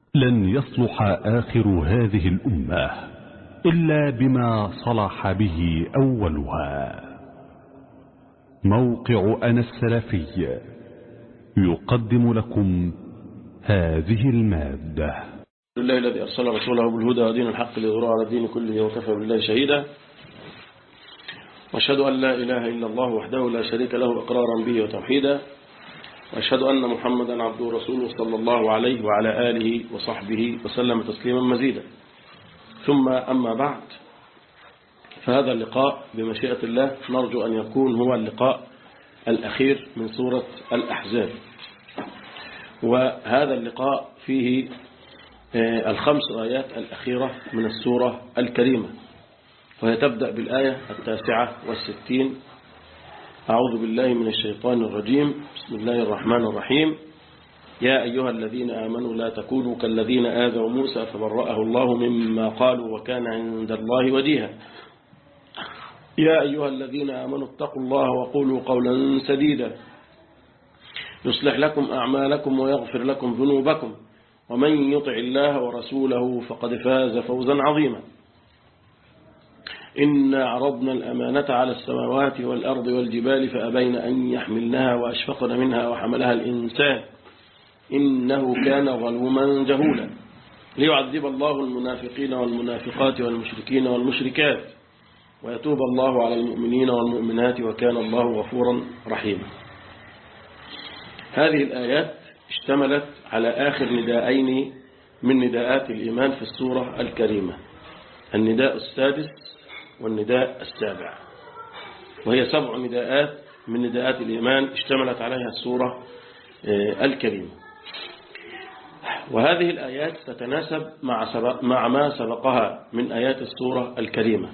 لن يصلح آخر هذه الأمة إلا بما صلح به أولها موقع أنا السلفي يقدم لكم هذه المادة لله الذي أرسل رسوله بالهدى ودين الحق ليظهره على الدين كله وكفى بالله شهيدا وأشهد أن لا إله إلا الله وحده لا شريك له إقرارا به وتوحيدا وأشهد أن محمدا عبده ورسوله صلى الله عليه وعلى آله وصحبه وسلم تسليما مزيدا ثم أما بعد فهذا اللقاء بمشيئة الله نرجو أن يكون هو اللقاء الأخير من سورة الأحزاب وهذا اللقاء فيه الخمس آيات الأخيرة من السورة الكريمة وهي تبدأ بالآية التاسعة والستين أعوذ بالله من الشيطان الرجيم بسم الله الرحمن الرحيم يا أيها الذين آمنوا لا تكونوا كالذين آذوا موسى فبرأه الله مما قالوا وكان عند الله وديها يا أيها الذين آمنوا اتقوا الله وقولوا قولا سديدا يصلح لكم أعمالكم ويغفر لكم ذنوبكم ومن يطع الله ورسوله فقد فاز فوزا عظيما إنا عرضنا الأمانة على السماوات والأرض والجبال فأبين أن يحملنها وأشفقن منها وحملها الإنسان إنه كان ظلوما جهولا ليعذب الله المنافقين والمنافقات والمشركين والمشركات ويتوب الله على المؤمنين والمؤمنات وكان الله غفورا رحيما هذه الآيات اشتملت على آخر نداءين من نداءات الإيمان في السورة الكريمة النداء السادس والنداء السابع وهي سبع نداءات من نداءات الإيمان اشتملت عليها السورة الكريمة وهذه الآيات تتناسب مع, سبق مع ما سبقها من آيات السورة الكريمة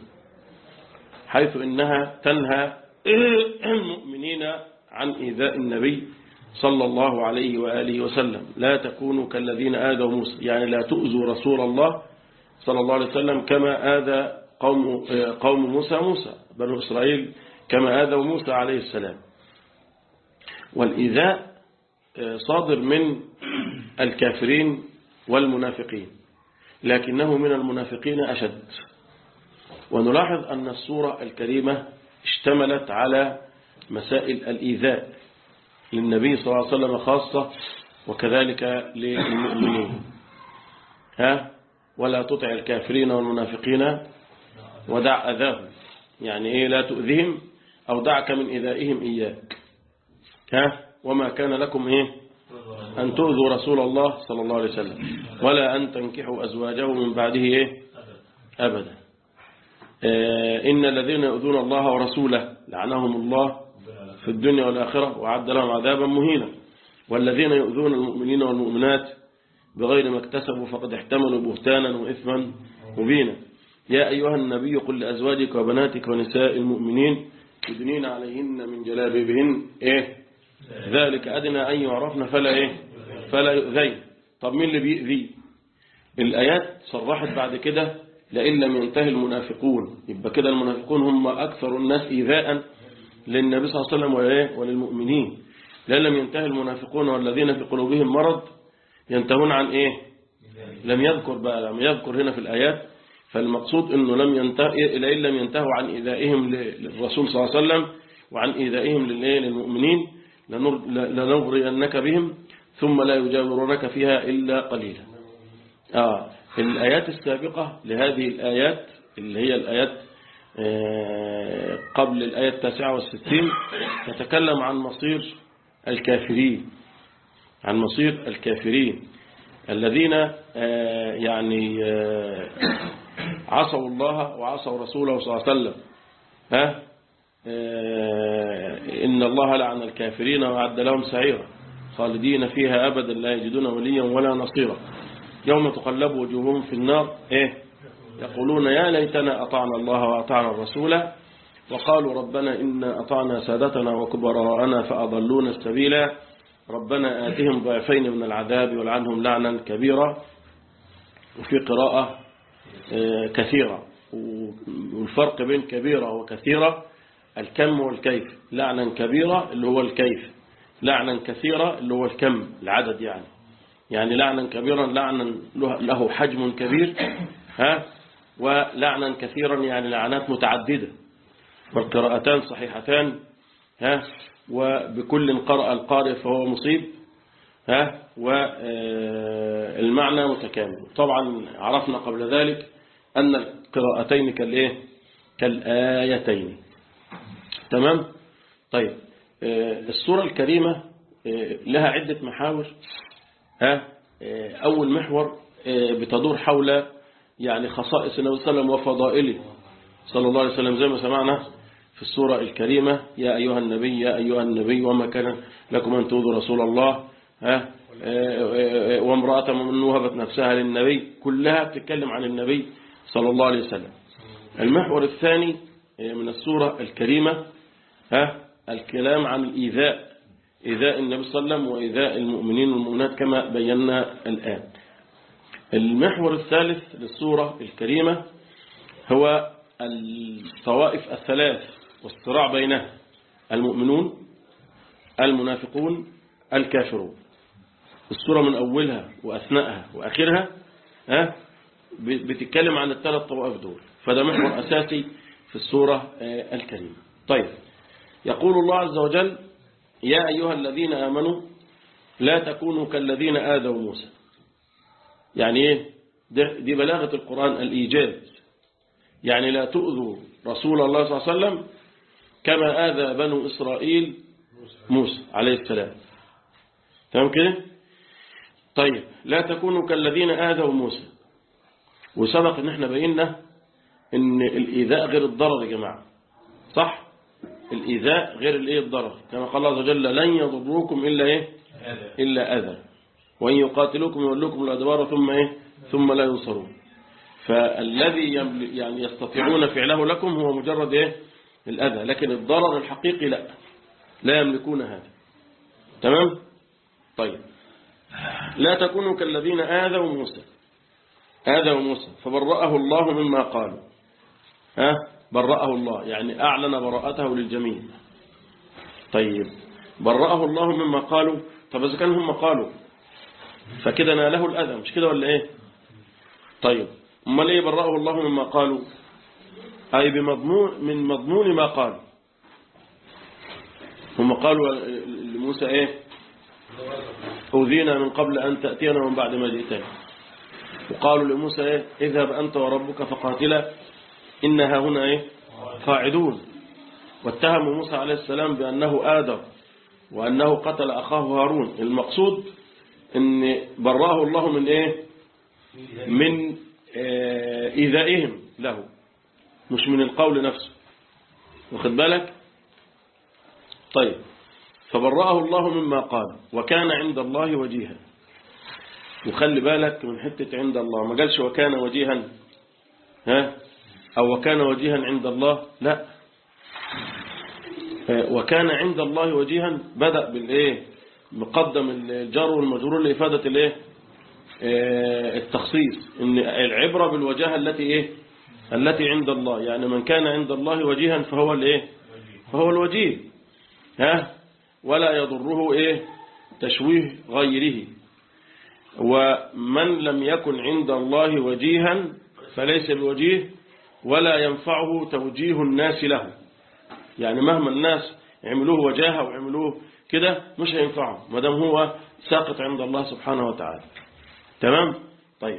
حيث إنها تنهى المؤمنين عن إيذاء النبي صلى الله عليه وآله وسلم لا تكونوا كالذين آذوا موسى يعني لا تؤذوا رسول الله صلى الله عليه وسلم كما آذى قوم, قوم موسى موسى بنو إسرائيل كما آذوا موسى عليه السلام والإيذاء صادر من الكافرين والمنافقين لكنه من المنافقين أشد ونلاحظ أن السورة الكريمة اشتملت على مسائل الإيذاء للنبي صلى الله عليه وسلم خاصة وكذلك للمؤمنين ها ولا تطع الكافرين والمنافقين ودع أذاهم يعني إيه لا تؤذهم أو دعك من إذائهم إياك ها وما كان لكم إيه أن تؤذوا رسول الله صلى الله عليه وسلم ولا أن تنكحوا أزواجه من بعده إيه أبدا إن الذين يؤذون الله ورسوله لعنهم الله في الدنيا والآخرة وعد لهم عذابا مهينا والذين يؤذون المؤمنين والمؤمنات بغير ما اكتسبوا فقد احتملوا بهتانا وإثما مبينا يا أيها النبي قل لأزواجك وبناتك ونساء المؤمنين يدنين عليهن من جلابيبهن إيه ذلك أدنى أن يعرفن فلا إيه فلا يؤذين طب مين اللي بيؤذي الآيات صرحت بعد كده لئن لم ينتهي المنافقون يبقى كده المنافقون هم أكثر الناس إيذاء للنبي صلى الله عليه وسلم وللمؤمنين لئن لم ينتهي المنافقون والذين في قلوبهم مرض ينتهون عن إيه لم يذكر بقى لم يذكر هنا في الآيات فالمقصود أنه لم ينتهي لئن لم ينتهوا عن إيذائهم للرسول صلى الله عليه وسلم وعن إيذائهم للمؤمنين لنغرينك بهم ثم لا يجاورونك فيها إلا قليلا آه الآيات السابقة لهذه الآيات اللي هي الآيات قبل الآية التاسعة والستين تتكلم عن مصير الكافرين عن مصير الكافرين الذين يعني عصوا الله وعصوا رسوله صلى الله عليه وسلم ها إن الله لعن الكافرين وعد لهم سعيرا خالدين فيها أبدا لا يجدون وليا ولا نصيرا يوم تقلب وجوههم في النار إيه يقولون يا ليتنا أطعنا الله وأطعنا الرسول وقالوا ربنا إنا أطعنا سادتنا وكبراءنا فأضلونا السبيلا ربنا آتهم ضعفين من العذاب والعنهم لعنا كبيرا وفي قراءة كثيرة والفرق بين كبيرة وكثيرة الكم والكيف لعنا كبيرة اللي هو الكيف لعنا كثيرة اللي هو الكم العدد يعني يعني لعنا كبيرا لعنا له- له حجم كبير ها ولعنا كثيرا يعني لعنات متعددة والقراءتان صحيحتان ها وبكل قرأ القارئ فهو مصيب ها والمعنى متكامل طبعا عرفنا قبل ذلك أن القراءتين كالإيه كالآيتين تمام طيب آه، السورة الكريمة آه، لها عدة محاور ها آه، أول محور آه، بتدور حول يعني خصائص النبي صلى الله عليه وسلم وفضائله صلى الله عليه وسلم زي ما سمعنا في السورة الكريمة يا أيها النبي يا أيها النبي وما كان لكم أن تؤذوا رسول الله ها آه، آه، وامرأة من وهبت نفسها للنبي كلها بتتكلم عن النبي صلى الله عليه وسلم المحور الثاني آه، من السورة الكريمة ها الكلام عن الإيذاء إيذاء النبي صلى الله عليه وسلم وإيذاء المؤمنين والمؤمنات كما بينا الآن المحور الثالث للسورة الكريمة هو الطوائف الثلاث والصراع بينها المؤمنون المنافقون الكافرون السورة من أولها وأثناءها وآخرها ها بتتكلم عن الثلاث طوائف دول فده محور أساسي في السورة آه، الكريمة طيب يقول الله عز وجل يا أيها الذين آمنوا لا تكونوا كالذين آذوا موسى يعني إيه ده- دي بلاغة القرآن الإيجاز يعني لا تؤذوا رسول الله صلى الله عليه وسلم كما آذى بنو إسرائيل موسى عليه السلام تمام كده طيب لا تكونوا كالذين آذوا موسى وسبق ان احنا بينا ان الإيذاء غير الضرر يا جماعة صح الإيذاء غير الايه الضرر كما قال الله عز وجل لن يضروكم إلا إيه إلا أذى وإن يقاتلوكم يولوكم الأدبار ثم إيه ثم لا ينصرون فالذي يمل- يعني يستطيعون فعله لكم هو مجرد إيه الأذى لكن الضرر الحقيقي لا لا يملكون هذا تمام طيب لا تكونوا كالذين آذوا موسى آذوا موسى فبرأه الله مما قالوا ها برأه الله يعني أعلن براءته للجميع طيب برأه الله مما قالوا طب إذا كان هم قالوا فكده ناله الأذى مش كده ولا إيه طيب امال ايه برأه الله مما قالوا أي بمضمون من مضمون ما قالوا هم قالوا لموسى إيه أوذينا من قبل أن تأتينا ومن بعد ما جئتنا وقالوا لموسى إيه اذهب أنت وربك فقاتلا إنها هنا إيه قاعدون واتهموا موسى عليه السلام بأنه آدم وأنه قتل أخاه هارون المقصود أن براه الله من إيه من آه، إيذائهم له مش من القول نفسه واخد بالك طيب فبرأه الله مما قال وكان عند الله وجيها وخلي بالك من حتة عند الله ما قالش وكان وجيها ها أو وكان وجيها عند الله لا آه، وكان عند الله وجيها بدأ بالإيه مقدم الجار والمجرور لإفادة الإيه آه، التخصيص إن العبرة بالوجاهة التي إيه التي عند الله يعني من كان عند الله وجيها فهو الإيه فهو الوجيه ها ولا يضره إيه تشويه غيره ومن لم يكن عند الله وجيها فليس بوجيه ولا ينفعه توجيه الناس له يعني مهما الناس عملوه وجاهه وعملوه كده مش هينفعه ما دام هو ساقط عند الله سبحانه وتعالى تمام طيب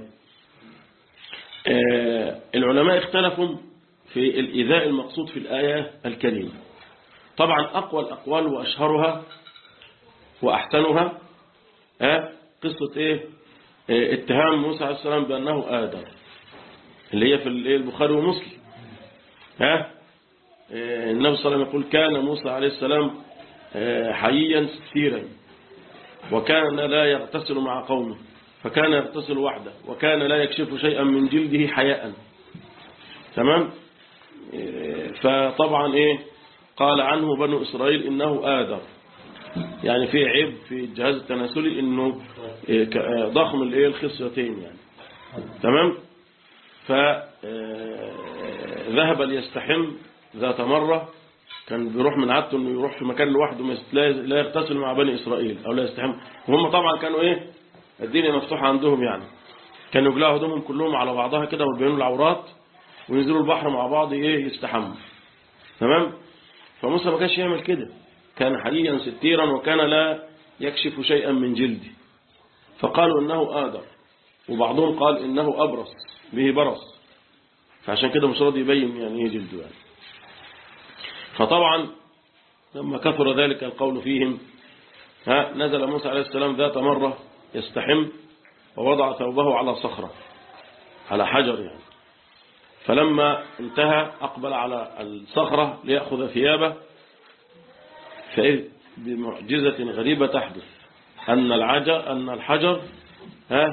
آه العلماء اختلفوا في الإيذاء المقصود في الآية الكريمة طبعا أقوى الأقوال وأشهرها وأحسنها آه قصة إيه آه اتهام موسى عليه السلام بأنه آدم اللي هي في البخاري ومسلم ها آه النبي صلى الله عليه وسلم يقول كان موسى عليه السلام آه حييا ستيرا وكان لا يغتسل مع قومه فكان يغتسل وحده وكان لا يكشف شيئا من جلده حياء تمام آه فطبعا ايه قال عنه بنو إسرائيل إنه آدم يعني في عيب في الجهاز التناسلي إنه ضخم الايه الخصيتين يعني تمام فذهب ليستحم ذات مرة كان بيروح من عادته انه يروح في مكان لوحده لا يغتسل مع بني إسرائيل أو لا يستحم وهم طبعا كانوا إيه الدنيا مفتوحة عندهم يعني كانوا يقلعوا هدومهم كلهم على بعضها كده ويبينوا العورات وينزلوا البحر مع بعض ايه يستحموا تمام فموسى ما كانش يعمل كده كان حليا ستيرا وكان لا يكشف شيئا من جلده فقالوا انه آدر وبعضهم قال انه أبرص به برص فعشان كده مش راضي يبين يعني ايه جلده يعني فطبعا لما كثر ذلك القول فيهم ها نزل موسى عليه السلام ذات مرة يستحم ووضع ثوبه على صخرة على حجر يعني فلما انتهى أقبل على الصخرة ليأخذ ثيابه فإذ بمعجزة غريبة تحدث أن العجر أن الحجر ها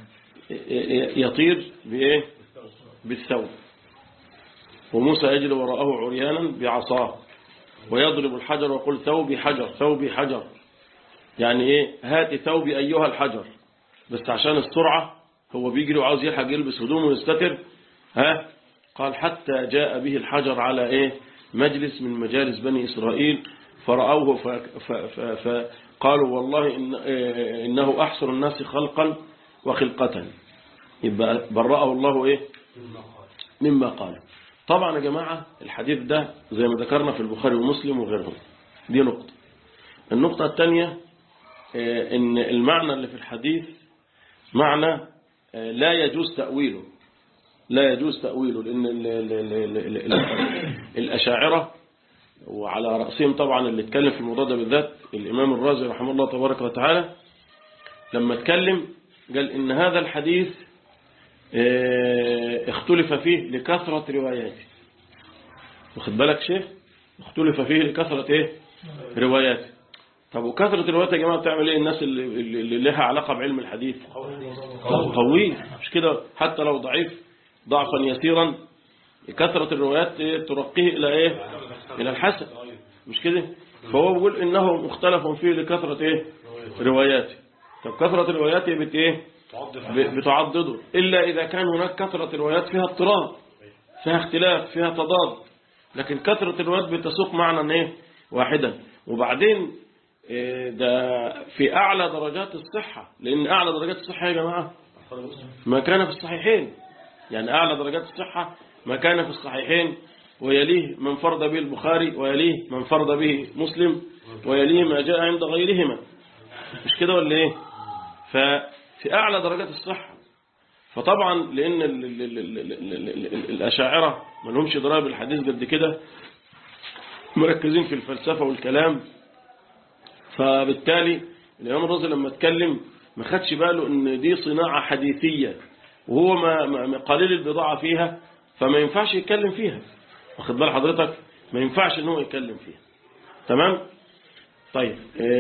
يطير بإيه بالثوب وموسى يجري وراءه عريانا بعصاه ويضرب الحجر ويقول ثوبي حجر ثوبي حجر يعني ايه هات ثوبي ايها الحجر بس عشان السرعة هو بيجري وعاوز يلحق يلبس هدومه ويستتر ها قال حتى جاء به الحجر على ايه مجلس من مجالس بني اسرائيل فرأوه فقالوا والله إن إنه أحسن الناس خلقا وخلقة يبقى برأه الله إيه مما قال طبعا يا جماعة الحديث ده زي ما ذكرنا في البخاري ومسلم وغيرهم دي نقطة النقطة الثانية ان المعنى اللي في الحديث معنى لا يجوز تأويله لا يجوز تأويله لأن الأشاعرة وعلى رأسهم طبعا اللي اتكلم في الموضوع ده بالذات الإمام الرازي رحمه الله تبارك وتعالى لما اتكلم قال إن هذا الحديث اختلف فيه لكثرة رواياته واخد بالك شيخ اختلف فيه لكثرة ايه رواياته طب وكثرة الروايات يا جماعة بتعمل ايه الناس اللي, اللي لها علاقة بعلم الحديث قوي مش كده حتى لو ضعيف ضعفا يسيرا كثرة الروايات ترقيه الى ايه الى الحسن مش كده فهو بيقول انه مختلف فيه لكثرة ايه رواياته طب كثرة الروايات بت ايه بتعضده إلا إذا كان هناك كثرة روايات فيها اضطراب فيها اختلاف فيها تضاد لكن كثرة الروايات بتسوق معنى ايه واحدا وبعدين ده في أعلى درجات الصحة لأن أعلى درجات الصحة يا جماعة ما كان في الصحيحين يعني أعلى درجات الصحة ما كان في الصحيحين ويليه من فرض به البخاري ويليه من فرض به مسلم ويليه ما جاء عند غيرهما مش كده ولا ايه ففي أعلى درجات الصحة فطبعا لأن ال ال ال ال ال ال ال الأشاعرة ما لهمش ضرائب الحديث قد كده مركزين في الفلسفة والكلام فبالتالي الإمام الرازي لما اتكلم ما خدش باله ان دي صناعة حديثية وهو ما ما قليل البضاعة فيها فما ينفعش يتكلم فيها واخد بال حضرتك ما ينفعش ان هو يتكلم فيها تمام طيب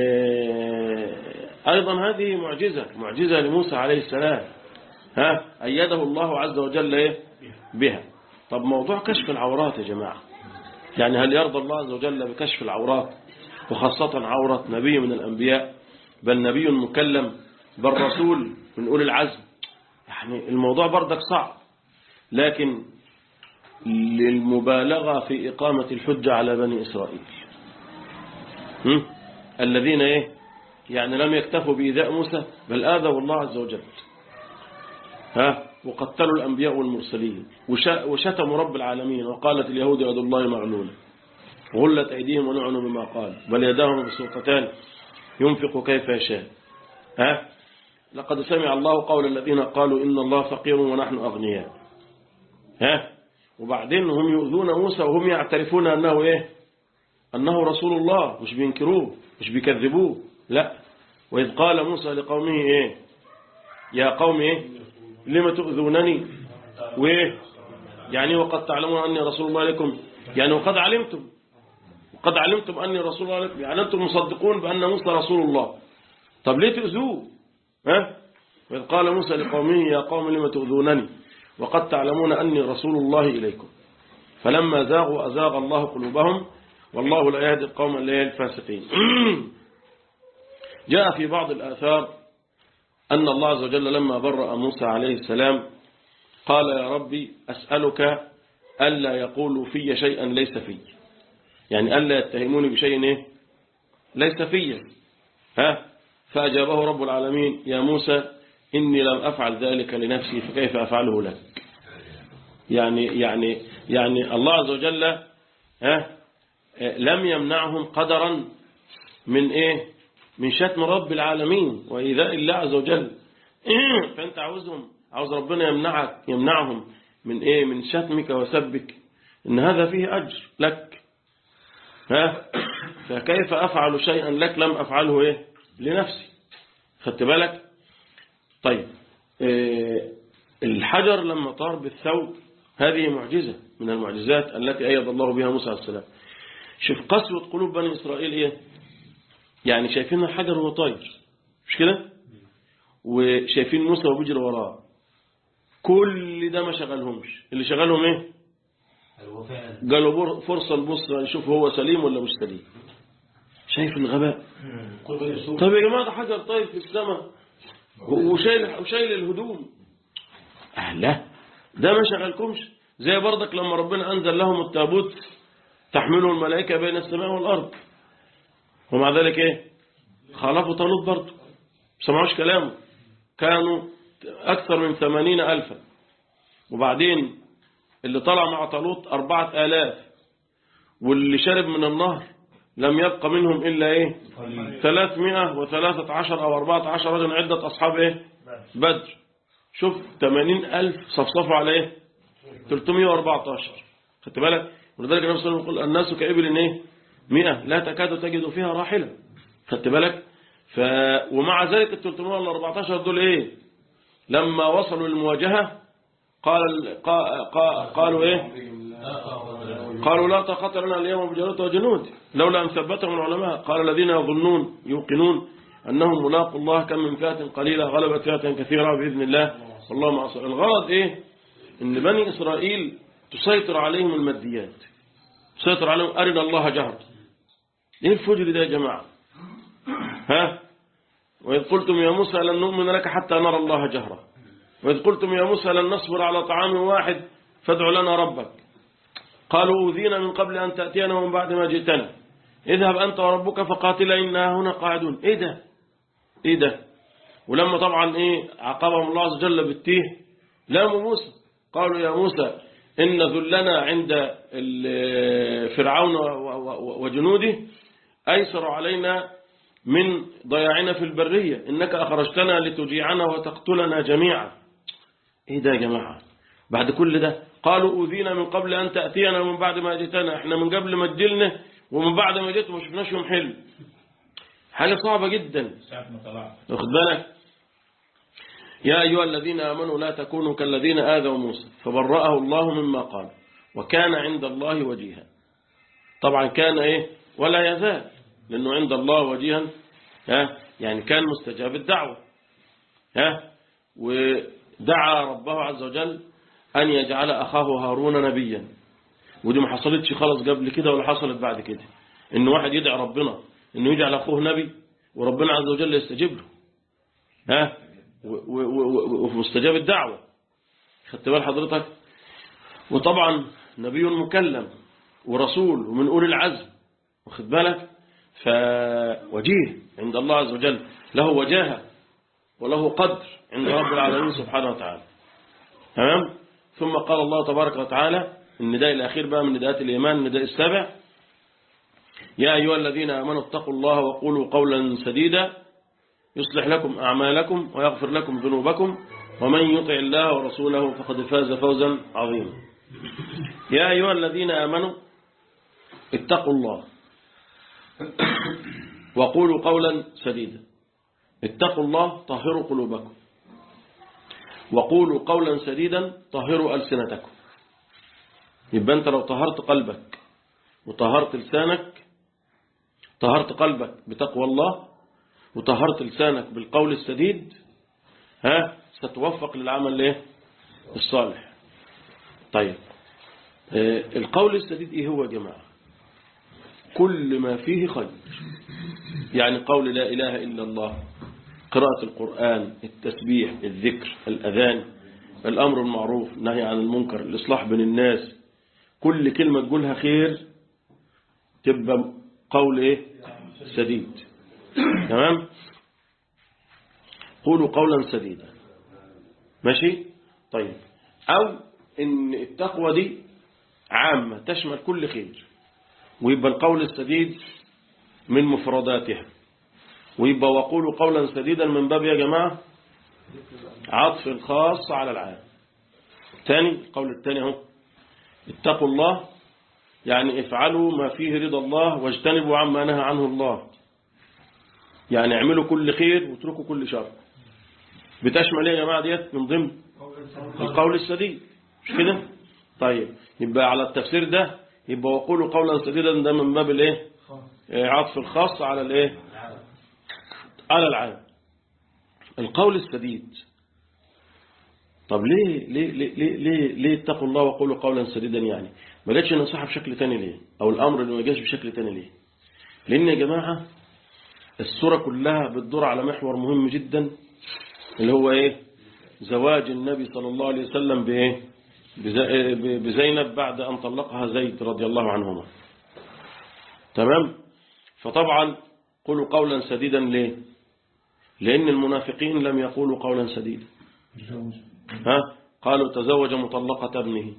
أيضا هذه معجزة معجزة لموسى عليه السلام ها أيده الله عز وجل إيه؟ بها طب موضوع كشف العورات يا جماعة يعني هل يرضى الله عز وجل بكشف العورات وخاصة عورة نبي من الأنبياء بل نبي مكلم بل رسول من أولي العزم يعني الموضوع بردك صعب لكن للمبالغة في إقامة الحجة على بني إسرائيل هم؟ الذين إيه يعني لم يكتفوا بإيذاء موسى بل آذوا الله عز وجل ها وقتلوا الأنبياء والمرسلين وشتموا رب العالمين وقالت اليهود يد الله مغلولة غلت أيديهم ولعنوا بما قال بل يداهم بسلطتان ينفق كيف يشاء ها لقد سمع الله قول الذين قالوا إن الله فقير ونحن أغنياء ها وبعدين هم يؤذون موسى وهم يعترفون أنه إيه أنه رسول الله مش بينكروه مش بيكذبوه لا وإذ قال موسى لقومه إيه يا قوم إيه لما تؤذونني وإيه يعني وقد تعلمون أني رسول الله لكم يعني وقد علمتم وقد علمتم أني رسول الله لكم يعني أنتم مصدقون بأن موسى رسول الله طب ليه تؤذوه ها وإذ قال موسى لقومه يا قوم لما تؤذونني وقد تعلمون أني رسول الله إليكم فلما زاغوا أزاغ الله قلوبهم والله لا يهدي القوم اللي الفاسقين جاء في بعض الآثار أن الله عز وجل لما برأ موسى عليه السلام قال يا ربي أسألك ألا يقولوا في شيئا ليس في يعني ألا يتهموني بشيء إيه؟ ليس في ها فأجابه رب العالمين يا موسى إني لم أفعل ذلك لنفسي فكيف أفعله لك يعني يعني يعني الله عز وجل ها لم يمنعهم قدرا من ايه من شتم رب العالمين وإيذاء الله عز وجل فأنت عاوزهم عاوز ربنا يمنعك يمنعهم من ايه من شتمك وسبك ان هذا فيه أجر لك ها فكيف أفعل شيئا لك لم أفعله ايه لنفسي خدت بالك طيب إيه الحجر لما طار بالثوب هذه معجزة من المعجزات التي أيد الله بها موسى عليه السلام شوف قسوة قلوب بني إسرائيل إيه يعني شايفين الحجر وهو طاير مش كده وشايفين موسى وبيجري وراه كل ده ما شغلهمش اللي شغلهم ايه قالوا فرصة نبص نشوف هو سليم ولا مش سليم شايف الغباء طيب يا جماعة ده حجر طاير في السماء وشايل وشايل الهدوم آه لا ده ما شغلكمش زي برضك لما ربنا أنزل لهم التابوت تحمله الملائكة بين السماء والأرض ومع ذلك ايه خالفوا طالوت برضه سمعوش كلامه كانوا أكثر من ثمانين ألفا وبعدين اللي طلع مع طالوت أربعة آلاف واللي شرب من النهر لم يبقى منهم إلا إيه ثلاثمائة وثلاثة عشر أو أربعة عشر رجل عدة أصحاب إيه بدر شوف ثمانين ألف صفصفوا على إيه 314 خدت بالك ولذلك النبي صلى الله عليه وسلم يقول الناس كإبل إيه 100 لا تكاد تجد فيها راحلة خدت بالك ف... ومع ذلك ال 314 دول إيه لما وصلوا للمواجهة قال قال قالوا إيه قالوا لا طاقة لنا اليوم بجلوت وجنود لولا أن ثبتهم العلماء قال الذين يظنون يوقنون أنهم ملاقوا الله كم من فئة قليلة غلبت فئة كثيرة بإذن الله والله مع الغرض إيه إن بني إسرائيل تسيطر عليهم الماديات تسيطر عليهم أرنا الله جهر إيه الفجر ده يا جماعة ها وإذ قلتم يا موسى لن نؤمن لك حتى نرى الله جهرا وإذ قلتم يا موسى لن نصبر على طعام واحد فادع لنا ربك قالوا أوذينا من قبل أن تأتينا ومن بعد ما جئتنا اذهب أنت وربك فقاتلا إنا هنا قاعدون إيه ده إيه ده ولما طبعا إيه عاقبهم الله عز وجل بالتيه لاموا موسى قالوا يا موسى إن ذلنا عند فرعون وجنوده أيسر علينا من ضياعنا في البرية إنك أخرجتنا لتجيعنا وتقتلنا جميعا إيه ده يا جماعة بعد كل ده قالوا أوذينا من قبل أن تأتينا ومن بعد ما جئتنا إحنا من قبل ما تجلنا ومن بعد ما جئت ما شفناش يوم حلو حاجة صعبة جدا واخد بالك يا أيها الذين آمنوا لا تكونوا كالذين آذوا موسى فبرأه الله مما قال وكان عند الله وجيها طبعا كان إيه ولا يزال لأنه عند الله وجيها ها يعني كان مستجاب الدعوة ها ودعا ربه عز وجل أن يجعل أخاه هارون نبيا ودي ما حصلتش خالص قبل كده ولا حصلت بعد كده إن واحد يدعي ربنا إنه يجعل أخوه نبي وربنا عز وجل يستجيب له ها ومستجاب الدعوة خدت بال حضرتك وطبعا نبي مكلم ورسول ومن أولي العزم واخد بالك فوجيه عند الله عز وجل له وجاهة وله قدر عند رب العالمين سبحانه وتعالى تمام ثم قال الله تبارك وتعالى النداء الأخير بقى من نداءات الإيمان النداء السابع يا أيها الذين آمنوا اتقوا الله وقولوا قولا سديدا يصلح لكم أعمالكم ويغفر لكم ذنوبكم ومن يطع الله ورسوله فقد فاز فوزا عظيما يا أيها الذين آمنوا اتقوا الله وقولوا قولا سديدا اتقوا الله طهروا قلوبكم وقولوا قولا سديدا طهروا ألسنتكم يبقى أنت لو طهرت قلبك وطهرت لسانك طهرت قلبك بتقوى الله وطهرت لسانك بالقول السديد ها ستوفق للعمل الايه الصالح طيب آه القول السديد ايه هو يا جماعة كل ما فيه خير يعني قول لا إله إلا الله قراءة القرآن التسبيح الذكر الأذان الأمر المعروف نهي عن المنكر الإصلاح بين الناس كل كلمة تقولها خير تبقى قول إيه سديد تمام قولوا قولا سديدا ماشي طيب أو إن التقوى دي عامة تشمل كل خير ويبقى القول السديد من مفرداتها ويبقى وقولوا قولا سديدا من باب يا جماعة عطف الخاص على العام ثاني القول الثاني اهو اتقوا الله يعني افعلوا ما فيه رضا الله واجتنبوا عما نهى عنه الله يعني اعملوا كل خير واتركوا كل شر بتشمل ايه يا جماعه ديت من ضمن القول السديد مش كده طيب يبقى على التفسير ده يبقى وقولوا قولا سديدا ده من باب الايه عطف الخاص على الايه على العام القول السديد طب ليه ليه ليه ليه ليه, ليه اتقوا الله وقولوا قولا سديدا يعني ما جاتش النصيحه بشكل تاني ليه او الامر اللي ما جاش بشكل تاني ليه لان يا جماعه السوره كلها بتدور على محور مهم جدا اللي هو ايه زواج النبي صلى الله عليه وسلم بايه بزينب بعد ان طلقها زيد رضي الله عنهما تمام فطبعا قولوا قولا سديدا ليه لان المنافقين لم يقولوا قولا سديدا ها قالوا تزوج مطلقة ابنه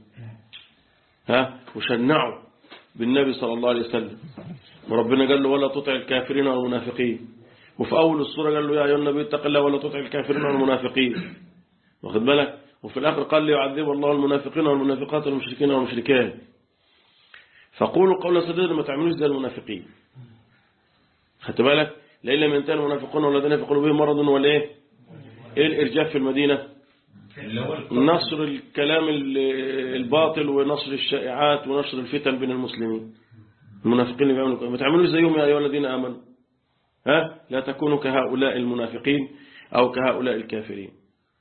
ها وشنعوا بالنبي صلى الله عليه وسلم وربنا قال له ولا تطع الكافرين والمنافقين وفي أول السورة قال له يا أيها النبي اتق الله ولا تطع الكافرين والمنافقين واخد بالك وفي الآخر قال لي يعذب الله المنافقين والمنافقات والمشركين والمشركات فقولوا قولا سديدا ما تعملوش زي المنافقين خدت بالك لئن لم ينتهي المنافقون والذين في قلوبهم مرض ولا ايه ايه الارجاف في المدينه نشر الكلام الباطل ونشر الشائعات ونشر الفتن بين المسلمين المنافقين اللي بيعملوا ما تعملوش زيهم يا ايها الذين امنوا ها لا تكونوا كهؤلاء المنافقين او كهؤلاء الكافرين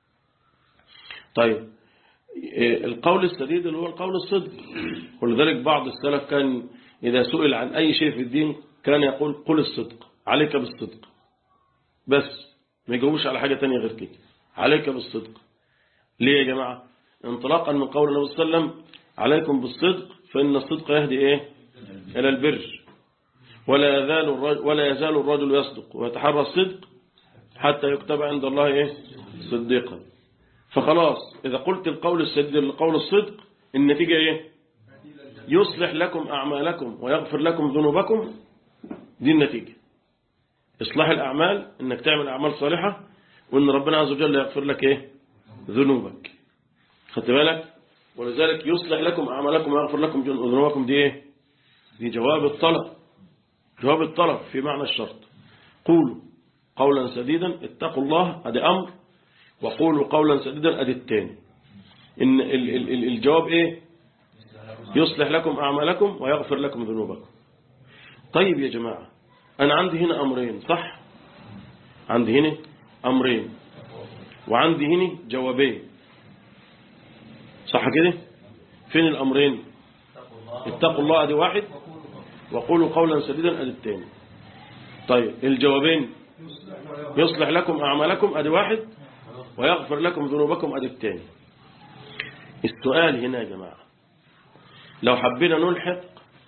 طيب القول السديد اللي هو القول الصدق ولذلك بعض السلف كان إذا سئل عن أي شيء في الدين كان يقول قل الصدق عليك بالصدق بس ما يجاوبش على حاجة تانية غير كده عليك بالصدق ليه يا جماعة انطلاقا من قول النبي صلى الله عليه وسلم عليكم بالصدق فإن الصدق يهدي إيه إلى البر ولا يزال الرجل, ولا يزال الرجل يصدق ويتحرى الصدق حتى يكتب عند الله إيه صديقا فخلاص إذا قلت القول السديد القول الصدق النتيجة إيه يصلح لكم أعمالكم ويغفر لكم ذنوبكم دي النتيجة إصلاح الأعمال إنك تعمل أعمال صالحة وإن ربنا عز وجل يغفر لك إيه ذنوبك خدت بالك ولذلك يصلح لكم أعمالكم ويغفر لكم ذنوبكم دي إيه دي جواب الطلب جواب الطلب في معنى الشرط قولوا قولا سديدا اتقوا الله أدي أمر وقولوا قولا سديدا أدي التاني إن ال ال ال الجواب إيه يصلح لكم أعمالكم ويغفر لكم ذنوبكم طيب يا جماعة أنا عندي هنا أمرين صح عندي هنا أمرين وعندي هنا جوابين صح كده فين الأمرين اتقوا الله أدي واحد وقولوا قولا سديدا أدي التاني طيب الجوابين يصلح لكم أعمالكم أدي واحد ويغفر لكم ذنوبكم أدي التاني السؤال هنا يا جماعة لو حبينا نلحق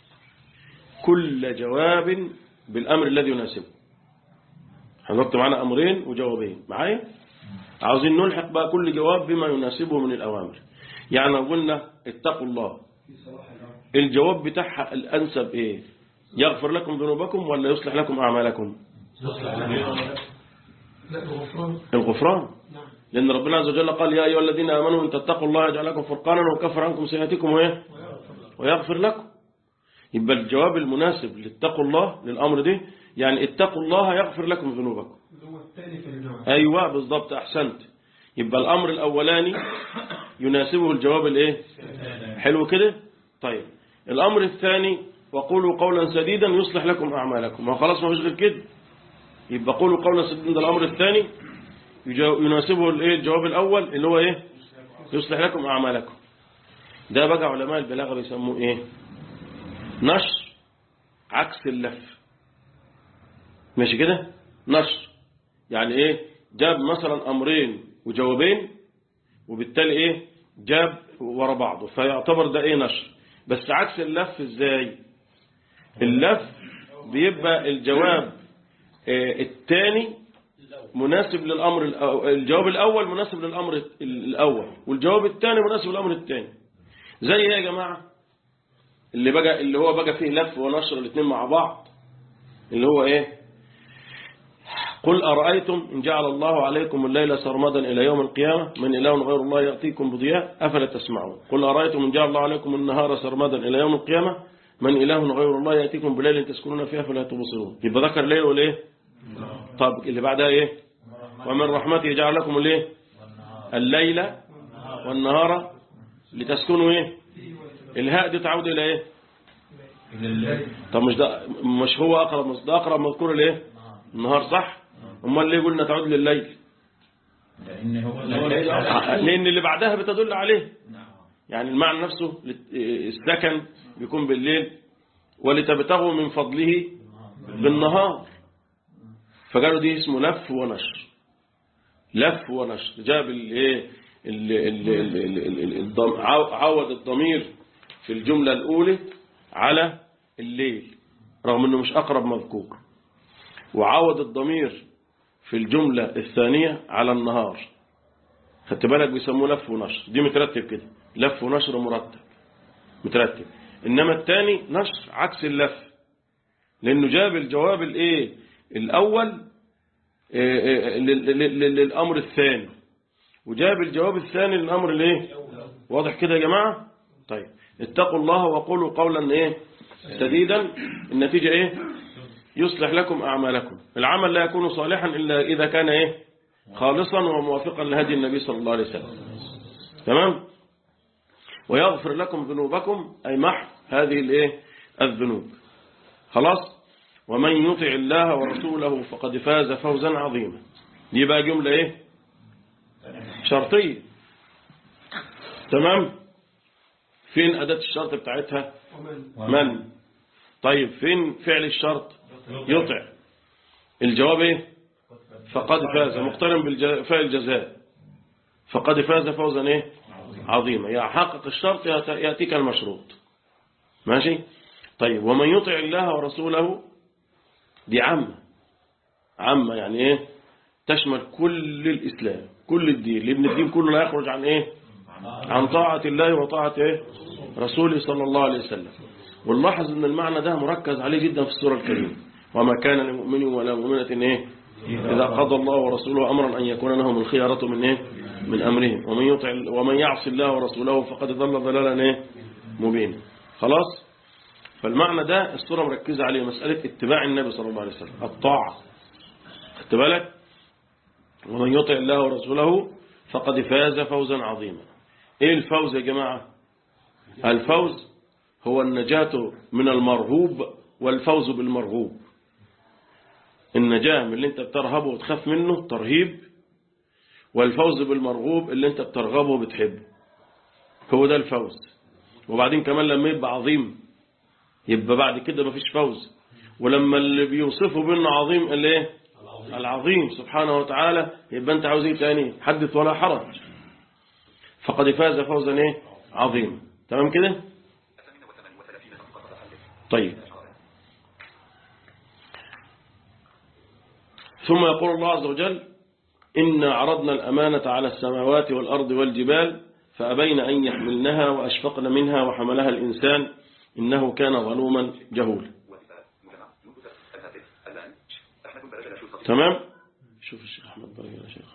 كل جواب بالأمر الذي يناسبه هنحط معنا أمرين وجوابين معايا عاوزين نلحق بقى كل جواب بما يناسبه من الأوامر يعني لو قلنا اتقوا الله الجواب بتاعها الأنسب إيه يغفر لكم ذنوبكم ولا يصلح لكم أعمالكم الغفران لأن ربنا عز وجل قال يا أيها الذين آمنوا إن تتقوا الله يجعل لكم فرقانا ويكفر عنكم سيئاتكم وإيه ويغفر لكم يبقى الجواب المناسب لاتقوا الله للأمر ده يعني اتقوا الله يغفر لكم ذنوبكم أيوة بالضبط أحسنت يبقى الأمر الأولاني يناسبه الجواب الإيه حلو كده طيب الأمر الثاني وقولوا قولا سديدا يصلح لكم أعمالكم ما خلاص ما فيش غير كده يبقى قولوا قولا سديدا ده الأمر الثاني يناسبه الايه الجواب الأول اللي هو إيه يصلح لكم أعمالكم ده بقى علماء البلاغة بيسموه إيه نشر عكس اللف ماشي كده نشر يعني إيه جاب مثلا أمرين وجوابين وبالتالي إيه جاب ورا بعضه فيعتبر ده إيه نشر بس عكس اللف إزاي اللف بيبقى الجواب الثاني مناسب للأمر الأول الجواب الأول مناسب للأمر ال- الأول والجواب الثاني مناسب للأمر الثاني زي ايه يا جماعة اللي بقى اللي هو بقى فيه لف ونشر الاثنين مع بعض اللي هو ايه قل أرأيتم إن جعل الله عليكم الليل سرمدا إلى يوم القيامة من إله غير الله يأتيكم بضياء أفلا تسمعون قل أرأيتم إن جعل الله عليكم النهار سرمدا إلى يوم القيامة من إله غير الله يأتيكم بليل تسكنون فيها فلا تبصرون يبقى ذكر الليل والإيه طب اللي بعدها إيه ومن رحمته جعل لكم الإيه الليل والنهار لتسكنوا إيه الهاء دي تعود إلى إيه طب مش ده مش هو أقرب مش ده أقرب مذكور الإيه النهار صح امال ليه قلنا تعود لليل لأن هو لان اللي بعدها بتدل عليه يعني المعنى نفسه السكن بيكون بالليل ولتبتغوا من فضله بالنهار فقالوا دي اسمه لف ونشر لف ونشر جاب الايه ال- ال- ال- ال- ال- ال- الضم- عو- عوض الضمير في الجملة الأولى على الليل رغم انه مش أقرب مذكور وعوض الضمير في الجملة الثانية على النهار خدت بالك بيسموه لف ونشر دي مترتب كده لف ونشر مرتب مترتب إنما الثاني نشر عكس اللف لأنه جاب الجواب الإيه الأول إيه، إيه، لل- لل- لل- للأمر الثاني وجاب الجواب الثاني للأمر الإيه واضح كده يا جماعة طيب اتقوا الله وقولوا قولا إيه سديدا النتيجة إيه يصلح لكم أعمالكم العمل لا يكون صالحا إلا إذا كان إيه خالصا وموافقا لهدي النبي صلى الله عليه وسلم تمام ويغفر لكم ذنوبكم أي محو هذه الإيه الذنوب خلاص ومن يطع الله ورسوله فقد فاز فوزا عظيما دي بقى جملة إيه شرطية تمام فين أداة الشرط بتاعتها من طيب فين فعل الشرط يطع الجواب ايه فقد فاز مقترن بالفعل الجزاء فقد فاز فوزا ايه عظيما يحقق الشرط يأت- يأتيك المشروط ماشي طيب ومن يطع الله ورسوله دي عامة عامة يعني ايه تشمل كل الإسلام كل الدين لأن الدين كله لا يخرج عن ايه عن طاعة الله وطاعة ايه رسوله صلى الله عليه وسلم ونلاحظ ان المعنى ده مركز عليه جدا في السورة الكريمة وما كان لمؤمن ولا مؤمنة ايه إذا قضى الله ورسوله أمرا أن يكون لهم الخيارة من ايه من أمرهم ومن يطع ومن يعص الله ورسوله فقد ضل ضلالا ايه مبينا خلاص فالمعنى ده السورة مركزة عليه مسألة اتباع النبي صلى الله عليه وسلم الطاعة خدت بالك ومن يطع الله ورسوله فقد فاز فوزا عظيما ايه الفوز يا جماعة الفوز هو النجاة من المرهوب والفوز بالمرهوب النجاة من اللي انت بترهبه وتخاف منه ترهيب والفوز بالمرغوب اللي انت بترغبه وبتحبه هو ده الفوز وبعدين كمان لما يبقى عظيم يبقى بعد كده مفيش فوز ولما اللي بيوصفه بانه عظيم الايه العظيم سبحانه وتعالى يبقى انت عاوز ايه تاني حدث ولا حرج فقد فاز فوزا ايه عظيما تمام كده طيب ثم يقول الله عز وجل إنا عرضنا الأمانة على السماوات والأرض والجبال فأبين أن يحملنها وأشفقن منها وحملها الإنسان إنه كان ظلوما جهولا تمام شوف الشيخ أحمد برقة يا شيخ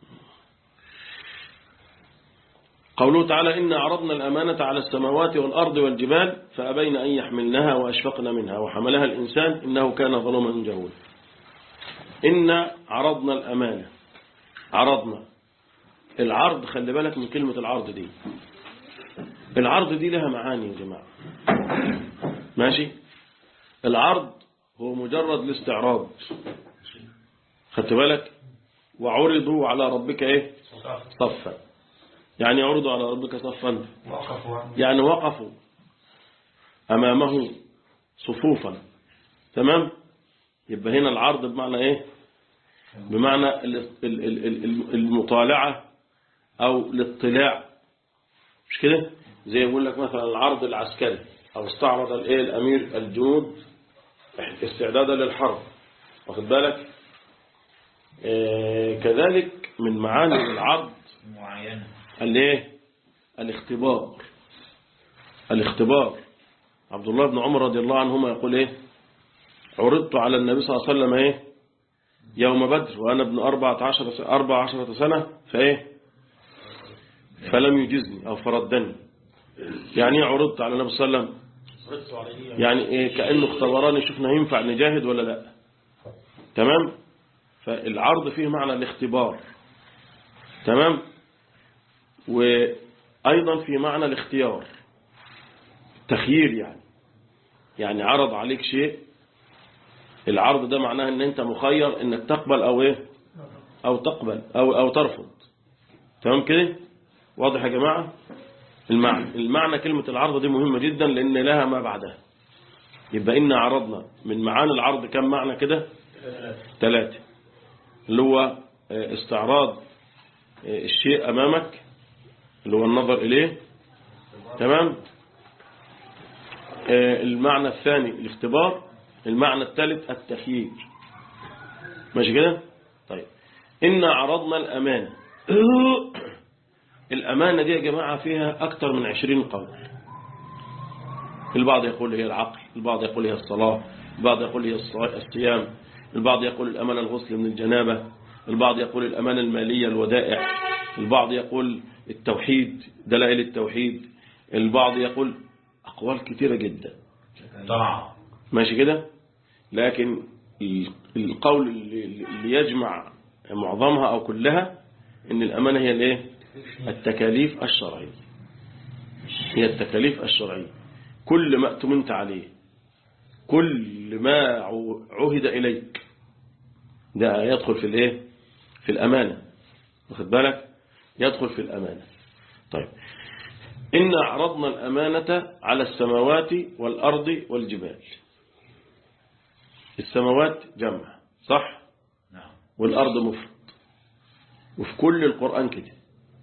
قوله تعالى إنا عرضنا الأمانة على السماوات والأرض والجبال فأبين أن يحملنها وأشفقن منها وحملها الإنسان إنه كان ظلوما جهولا إنا عرضنا الأمانة عرضنا العرض خلي بالك من كلمة العرض دي العرض دي لها معاني يا جماعة ماشي العرض هو مجرد الاستعراض خدت بالك وعرضوا على ربك ايه صفا يعني عرضوا على ربك صفا يعني وقفوا أمامه صفوفا تمام يبقى هنا العرض بمعنى ايه بمعنى ال- ال- ال- ال- المطالعة او الاطلاع مش كده زي يقول لك مثلا العرض العسكري او استعرض الايه الامير الجنود استعدادا للحرب واخد بالك آه، كذلك من معاني العرض معينة الايه الاختبار الاختبار عبد الله بن عمر رضي الله عنهما يقول ايه عرضت على النبي صلى الله عليه وسلم ايه يوم بدر وانا ابن 14 س- 14 سنة فايه فلم يجزني او فردني يعني ايه عرضت على النبي صلى الله عليه وسلم يعني ايه كأنه اختبراني شفنا ينفع نجاهد ولا لا تمام فالعرض فيه معنى الاختبار تمام وأيضا في معنى الاختيار تخيير يعني يعني عرض عليك شيء العرض ده معناه ان انت مخير انك تقبل او ايه او تقبل او او ترفض تمام كده واضح يا جماعة المعنى المعنى كلمة العرض دي مهمة جدا لان لها ما بعدها يبقى إن عرضنا من معاني العرض كم معنى كده ثلاثة اللي هو آه، استعراض آه، الشيء أمامك اللي هو النظر إليه تمام آه، المعنى الثاني الاختبار المعنى الثالث التخيير ماشي كده طيب إن عرضنا الأمانة الأمانة دي يا جماعة فيها أكثر من عشرين قول البعض يقول هي العقل البعض يقول هي الصلاة البعض يقول هي الص- الصيام البعض يقول الأمانة الغسل من الجنابة البعض يقول الأمانة المالية الودائع البعض يقول التوحيد دلائل التوحيد البعض يقول أقوال كثيرة جدا طاعة ماشي كده لكن ال- القول اللي اللي يجمع معظمها أو كلها إن الأمانة هي الايه التكاليف الشرعية هي التكاليف الشرعية كل ما اؤتمنت عليه كل ما عو- عهد إليك ده يدخل في الايه في الأمانة واخد بالك يدخل في الأمانة طيب إن عرضنا الأمانة على السماوات والأرض والجبال السماوات جمع صح نعم والأرض مفرد وفي كل القرآن كده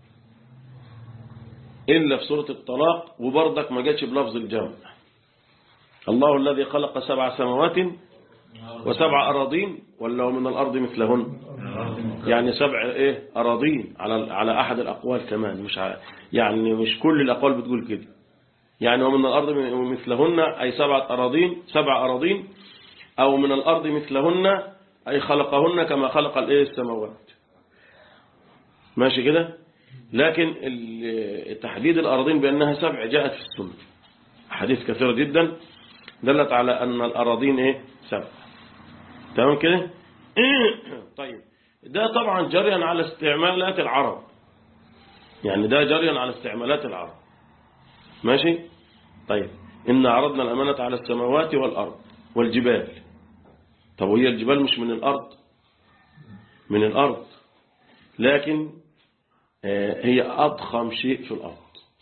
إلا في سورة الطلاق وبرضك ما جاتش بلفظ الجمع الله الذي خلق سبع سماوات وسبع أراضين ولا هو من الأرض مثلهن يعني سبع إيه أراضين على على أحد الأقوال كمان مش ع- يعني مش كل الأقوال بتقول كده يعني ومن الأرض مثلهن أي سبعة أراضين سبع أراضين أو من الأرض مثلهن أي خلقهن كما خلق الإيه السماوات ماشي كده لكن ال- تحديد الأراضين بأنها سبع جاءت في السنة حديث كثيرة جدا دلت على أن الأراضين إيه سبع تمام كده طيب ده طبعا جريا على استعمالات العرب يعني ده جريا على استعمالات العرب ماشي طيب إن عرضنا الأمانة على السماوات والأرض والجبال طب وهي الجبال مش من الأرض من الأرض لكن آه، هي أضخم شيء في الأرض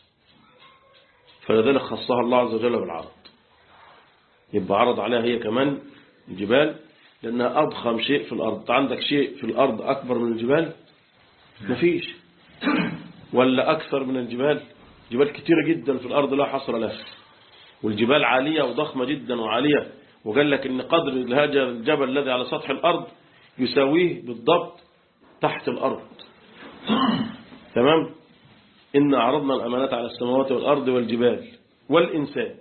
فلذلك خصها الله عز وجل بالعرض يبقى عرض عليها هي كمان الجبال لأنها أضخم شيء في الأرض أنت عندك شيء في الأرض أكبر من الجبال مفيش ولا أكثر من الجبال جبال كتيرة جدا في الأرض لا حصر لها والجبال عالية وضخمة جدا وعالية وقال لك إن قدر هذا الجبل الذي على سطح الأرض يساويه بالضبط تحت الأرض تمام إن عرضنا الأمانات على السماوات والأرض والجبال والإنسان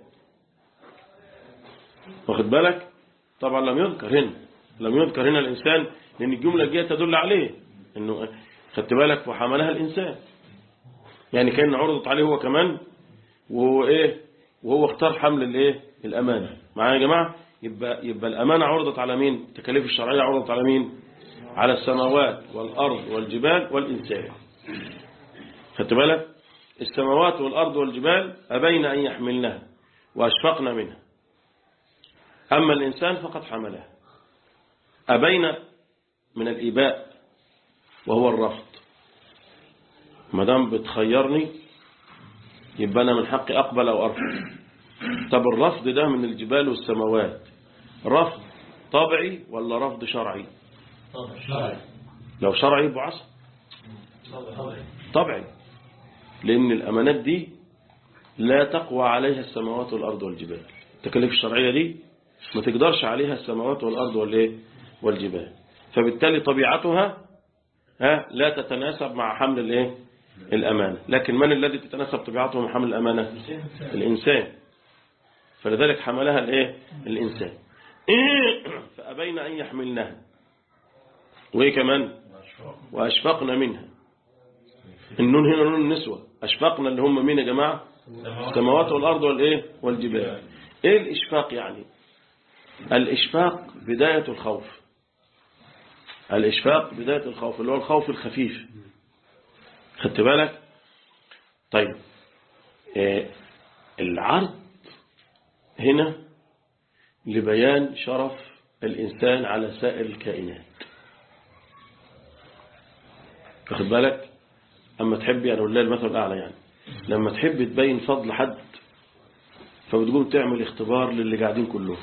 واخد بالك طبعا لم يذكر هنا لم يذكر هنا الإنسان لأن الجملة الجاية تدل عليه إنه خدت بالك وحملها الإنسان يعني كان عرضت عليه هو كمان وهو إيه وهو اختار حمل الإيه الأمانة معايا يا جماعة يبقى يبقى الأمانة عرضت على مين التكاليف الشرعية عرضت على مين على السماوات والأرض والجبال والإنسان خدت بالك السماوات والأرض والجبال أبين أن يحملنها وأشفقنا منها أما الإنسان فقد حملها أبين من الإباء وهو الرفض ما دام بتخيرني يبقى أنا من حقي أقبل أو أرفض طب الرفض ده من الجبال والسماوات رفض طبعي ولا رفض شرعي لو شرعي يبقى عصر طبعي لأن الأمانات دي لا تقوى عليها السماوات والأرض والجبال التكاليف الشرعية دي ما تقدرش عليها السماوات والأرض والإيه والجبال فبالتالي طبيعتها ها لا تتناسب مع حمل الايه الأمانة لكن من الذي تتناسب طبيعته مع حمل الأمانة الإنسان فلذلك حملها الايه الإنسان فأبين أن يحملنها وإيه كمان وأشفقنا منها النون هنا نون النسوة أشفقنا اللي هم مين يا جماعة السماوات والأرض والإيه والجبال إيه الإشفاق يعني الإشفاق بداية الخوف الإشفاق بداية الخوف اللي هو الخوف الخفيف خدت بالك طيب آه العرض هنا لبيان شرف الإنسان على سائر الكائنات واخد بالك أما تحب يعني والله المثل الأعلى يعني لما تحب تبين فضل حد فبتقوم تعمل اختبار للي قاعدين كلهم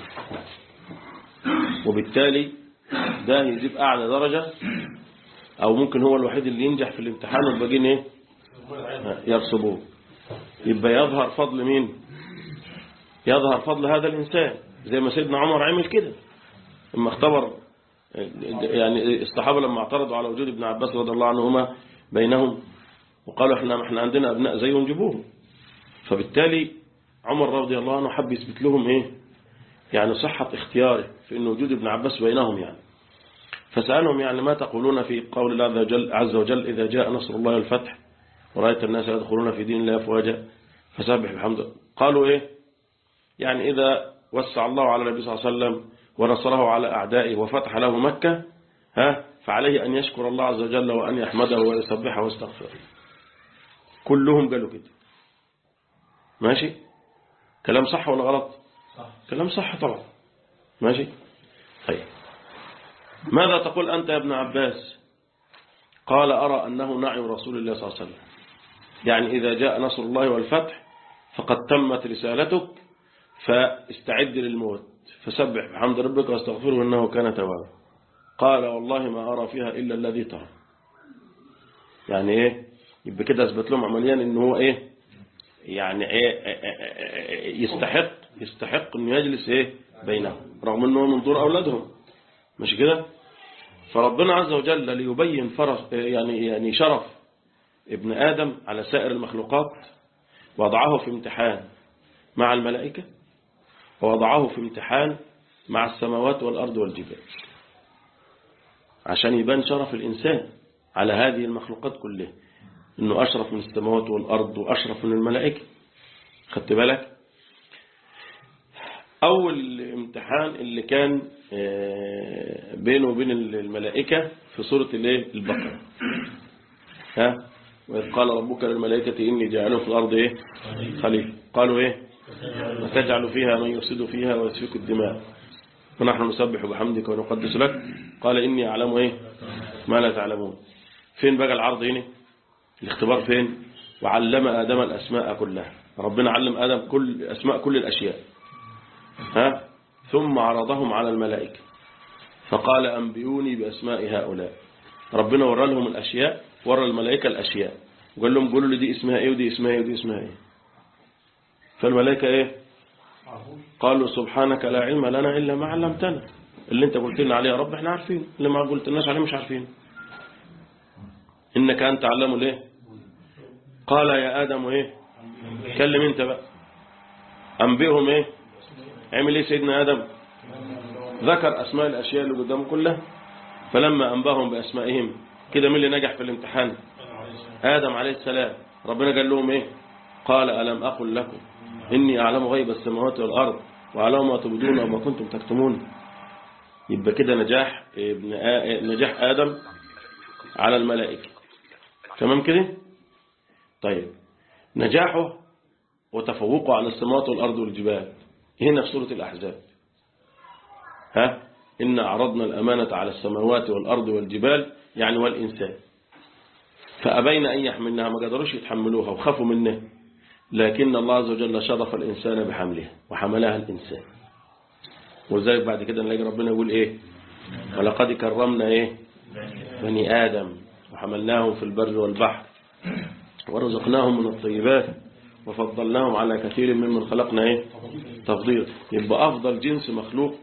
وبالتالي ده يجيب أعلى درجة أو ممكن هو الوحيد اللي ينجح في الامتحان والباقيين إيه يرسبوه يبقى يظهر فضل مين يظهر فضل هذا الإنسان زي ما سيدنا عمر عمل كده لما اختبر يعني الصحابة لما اعترضوا على وجود ابن عباس رضي الله عنهما بينهم وقالوا احنا احنا عندنا ابناء زيه نجيبوهم فبالتالي عمر رضي الله عنه حب يثبت لهم ايه يعني صحة اختياره في ان وجود ابن عباس بينهم يعني فسألهم يعني ما تقولون في قول الله عز وجل, عز وجل إذا جاء نصر الله والفتح ورأيت الناس يدخلون في دين الله أفواجا فسبح بحمد قالوا ايه يعني إذا وسع الله على النبي صلى الله عليه وسلم ونصره على أعدائه وفتح له مكة ها فعليه أن يشكر الله عز وجل وأن يحمده ويسبحه ويستغفره كلهم قالوا كده ماشي كلام صح ولا غلط صح. كلام صح طبعا ماشي طيب ماذا تقول أنت يا ابن عباس قال أرى أنه نعي رسول الله صلى الله عليه وسلم يعني إذا جاء نصر الله والفتح فقد تمت رسالتك فاستعد للموت فسبح بحمد ربك واستغفره إنه كان توابا قال والله ما أرى فيها إلا الذي ترى يعني إيه يبقى كده أثبت لهم عمليا إن هو إيه يعني إيه يستحق يستحق إنه يجلس إيه بينهم رغم إنه من دور أولادهم مش كده فربنا عز وجل ليبين فرح يعني يعني شرف ابن آدم على سائر المخلوقات وضعه في امتحان مع الملائكة ووضعه في امتحان مع السماوات والأرض والجبال عشان يبان شرف الإنسان على هذه المخلوقات كلها إنه أشرف من السماوات والأرض وأشرف من الملائكة خدت بالك أول امتحان اللي كان بينه وبين الملائكة في سورة الايه البقرة ها وإذ قال ربك للملائكة إني جاعل في الأرض إيه خليفة قالوا إيه وتجعل فيها من يفسد فيها ويسفك الدماء ونحن نسبح بحمدك ونقدس لك قال إني أعلم إيه ما لا تعلمون فين بقى العرض هنا الاختبار فين وعلم آدم الأسماء كلها ربنا علم آدم كل أسماء كل الأشياء ها ثم عرضهم على الملائكة فقال أنبئوني بأسماء هؤلاء ربنا ورى لهم الأشياء ورى الملائكة الأشياء وقال لهم قولوا لي دي اسمها ايه ودي اسمها ايه ودي اسمها ايه فالملائكة ايه قالوا سبحانك لا علم لنا إلا ما علمتنا اللي انت قلت لنا عليه يا رب احنا عارفين اللي ما قلت لناش عليه مش عارفين إنك أنت علمه ليه قال يا آدم ايه كلم انت بقى أنبئهم ايه عمل ايه سيدنا آدم ذكر أسماء الأشياء اللي قدامه كلها فلما أنباهم بأسمائهم كده مين اللي نجح في الامتحان آدم عليه السلام ربنا قال لهم ايه قال ألم أقل لكم إني أعلم غيب السماوات والأرض وأعلم ما تبدون وما كنتم تكتمون يبقى كده نجاح ابن آ... نجاح آدم على الملائكة تمام كده طيب نجاحه وتفوقه على السماوات والأرض والجبال هنا في سورة الأحزاب ها إن أعرضنا الأمانة على السماوات والأرض والجبال يعني والإنسان فأبين أن يحملنها ما قدروش يتحملوها وخافوا منها لكن الله عز وجل شرف الإنسان بحملها وحملها الإنسان ولذلك بعد كده نلاقي ربنا يقول إيه ولقد كرمنا إيه بني آدم وحملناهم في البر والبحر ورزقناهم من الطيبات وفضلناهم على كثير ممن خلقنا إيه تفضيل يبقى أفضل جنس مخلوق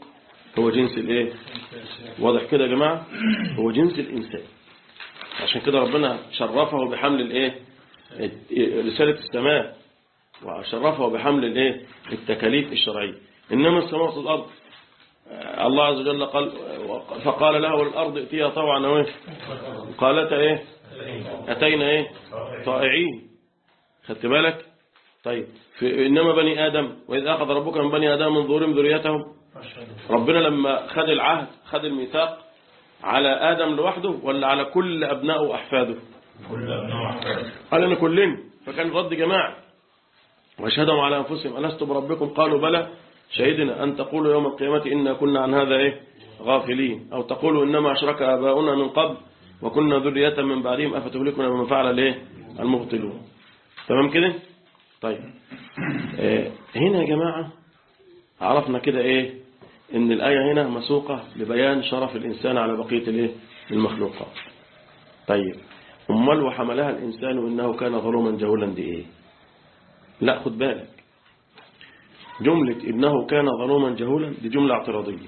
هو جنس الايه واضح كده يا جماعة هو جنس الإنسان عشان كده ربنا شرفه بحمل الايه رسالة السماء وشرفه بحمل الايه التكاليف الشرعية إنما السماوات والأرض آه، الله عز وجل قال فقال له الأرض ائتيها طوعا وايه قالت ايه أتينا ايه طائعين خدت بالك طيب في إنما بني آدم وإذا أخذ ربك من بني آدم من ظهورهم ذريتهم ربنا لما خد العهد خد الميثاق على آدم لوحده ولا على كل أبنائه وأحفاده كل أبناء قال أنا كلنا فكان رد جماعة واشهدهم على أنفسهم ألست بربكم قالوا بلى شهدنا أن تقولوا يوم القيامة إنا كنا عن هذا إيه غافلين أو تقولوا إنما أشرك آباؤنا من قبل وكنا ذرية من بعدهم أفتهلكنا بما فعل الإيه المبطلون تمام كده طيب آه هنا يا جماعة عرفنا كده إيه إن الآية هنا مسوقة لبيان شرف الإنسان على بقية الإيه المخلوقات طيب أمال وحملها الإنسان إنه كان ظلوما جهولا دي إيه لا خد بالك جملة إنه كان ظلوما جهولا دي جملة اعتراضية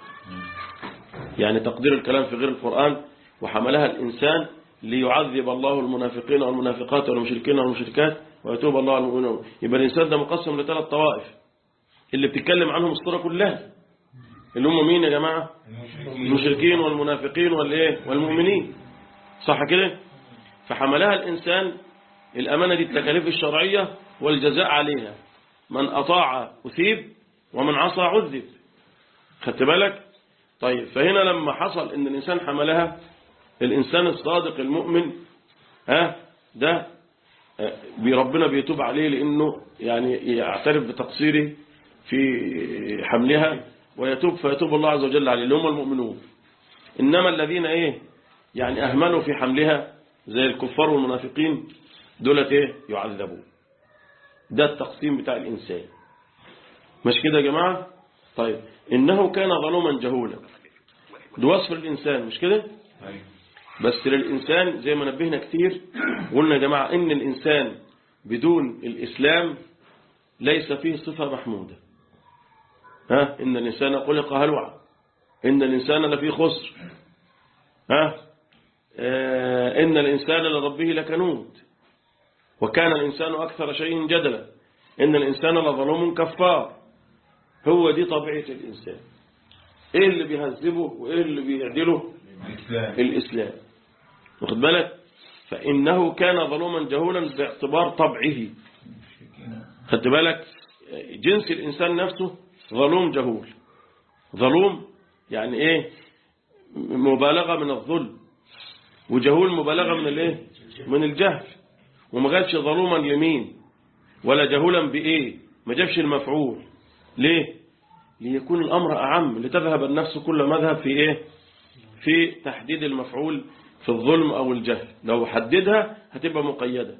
يعني تقدير الكلام في غير القرآن وحملها الإنسان ليعذب الله المنافقين والمنافقات والمشركين والمشركات ويتوب الله على المؤمنين يبقى الإنسان ده مقسم لثلاث طوائف اللي بتتكلم عنهم الصورة كلها اللي هم مين يا جماعة المشركين والمنافقين والإيه والمؤمنين صح كده فحملها الإنسان الأمانة دي التكاليف الشرعية والجزاء عليها من أطاع أثيب ومن عصى عذب خدت بالك طيب فهنا لما حصل ان الإنسان حملها الإنسان الصادق المؤمن ها ده آه، ربنا بيتوب عليه لأنه يعني يعترف بتقصيره في حملها ويتوب فيتوب الله عز وجل عليه اللي هم المؤمنون إنما الذين إيه يعني أهملوا في حملها زي الكفار والمنافقين دولت إيه يعذبون ده التقسيم بتاع الإنسان مش كده يا جماعة طيب إنه كان ظلوما جهولا ده وصف الإنسان مش كده بس للإنسان زي ما نبهنا كتير قلنا يا جماعة إن الإنسان بدون الإسلام ليس فيه صفة محمودة ها إن الإنسان خلق هلوعا إن الإنسان لفي خسر ها آه إن الإنسان لربه لكنود وكان الإنسان أكثر شيء جدلا إن الإنسان لظلوم كفار هو دي طبيعة الإنسان إيه اللي بيهذبه وإيه اللي بيعدله الإسلام الإسلام واخد بالك فإنه كان ظلوما جهولا باعتبار طبعه خدت بالك جنس الإنسان نفسه ظلوم جهول ظلوم يعني إيه مبالغة من الظلم وجهول مبالغة من الإيه من الجهل وما قالش ظلوما لمين ولا جهولا بإيه ما جابش المفعول ليه ليكون الأمر أعم لتذهب النفس كل مذهب في إيه في تحديد المفعول في الظلم أو الجهل لو حددها هتبقى مقيدة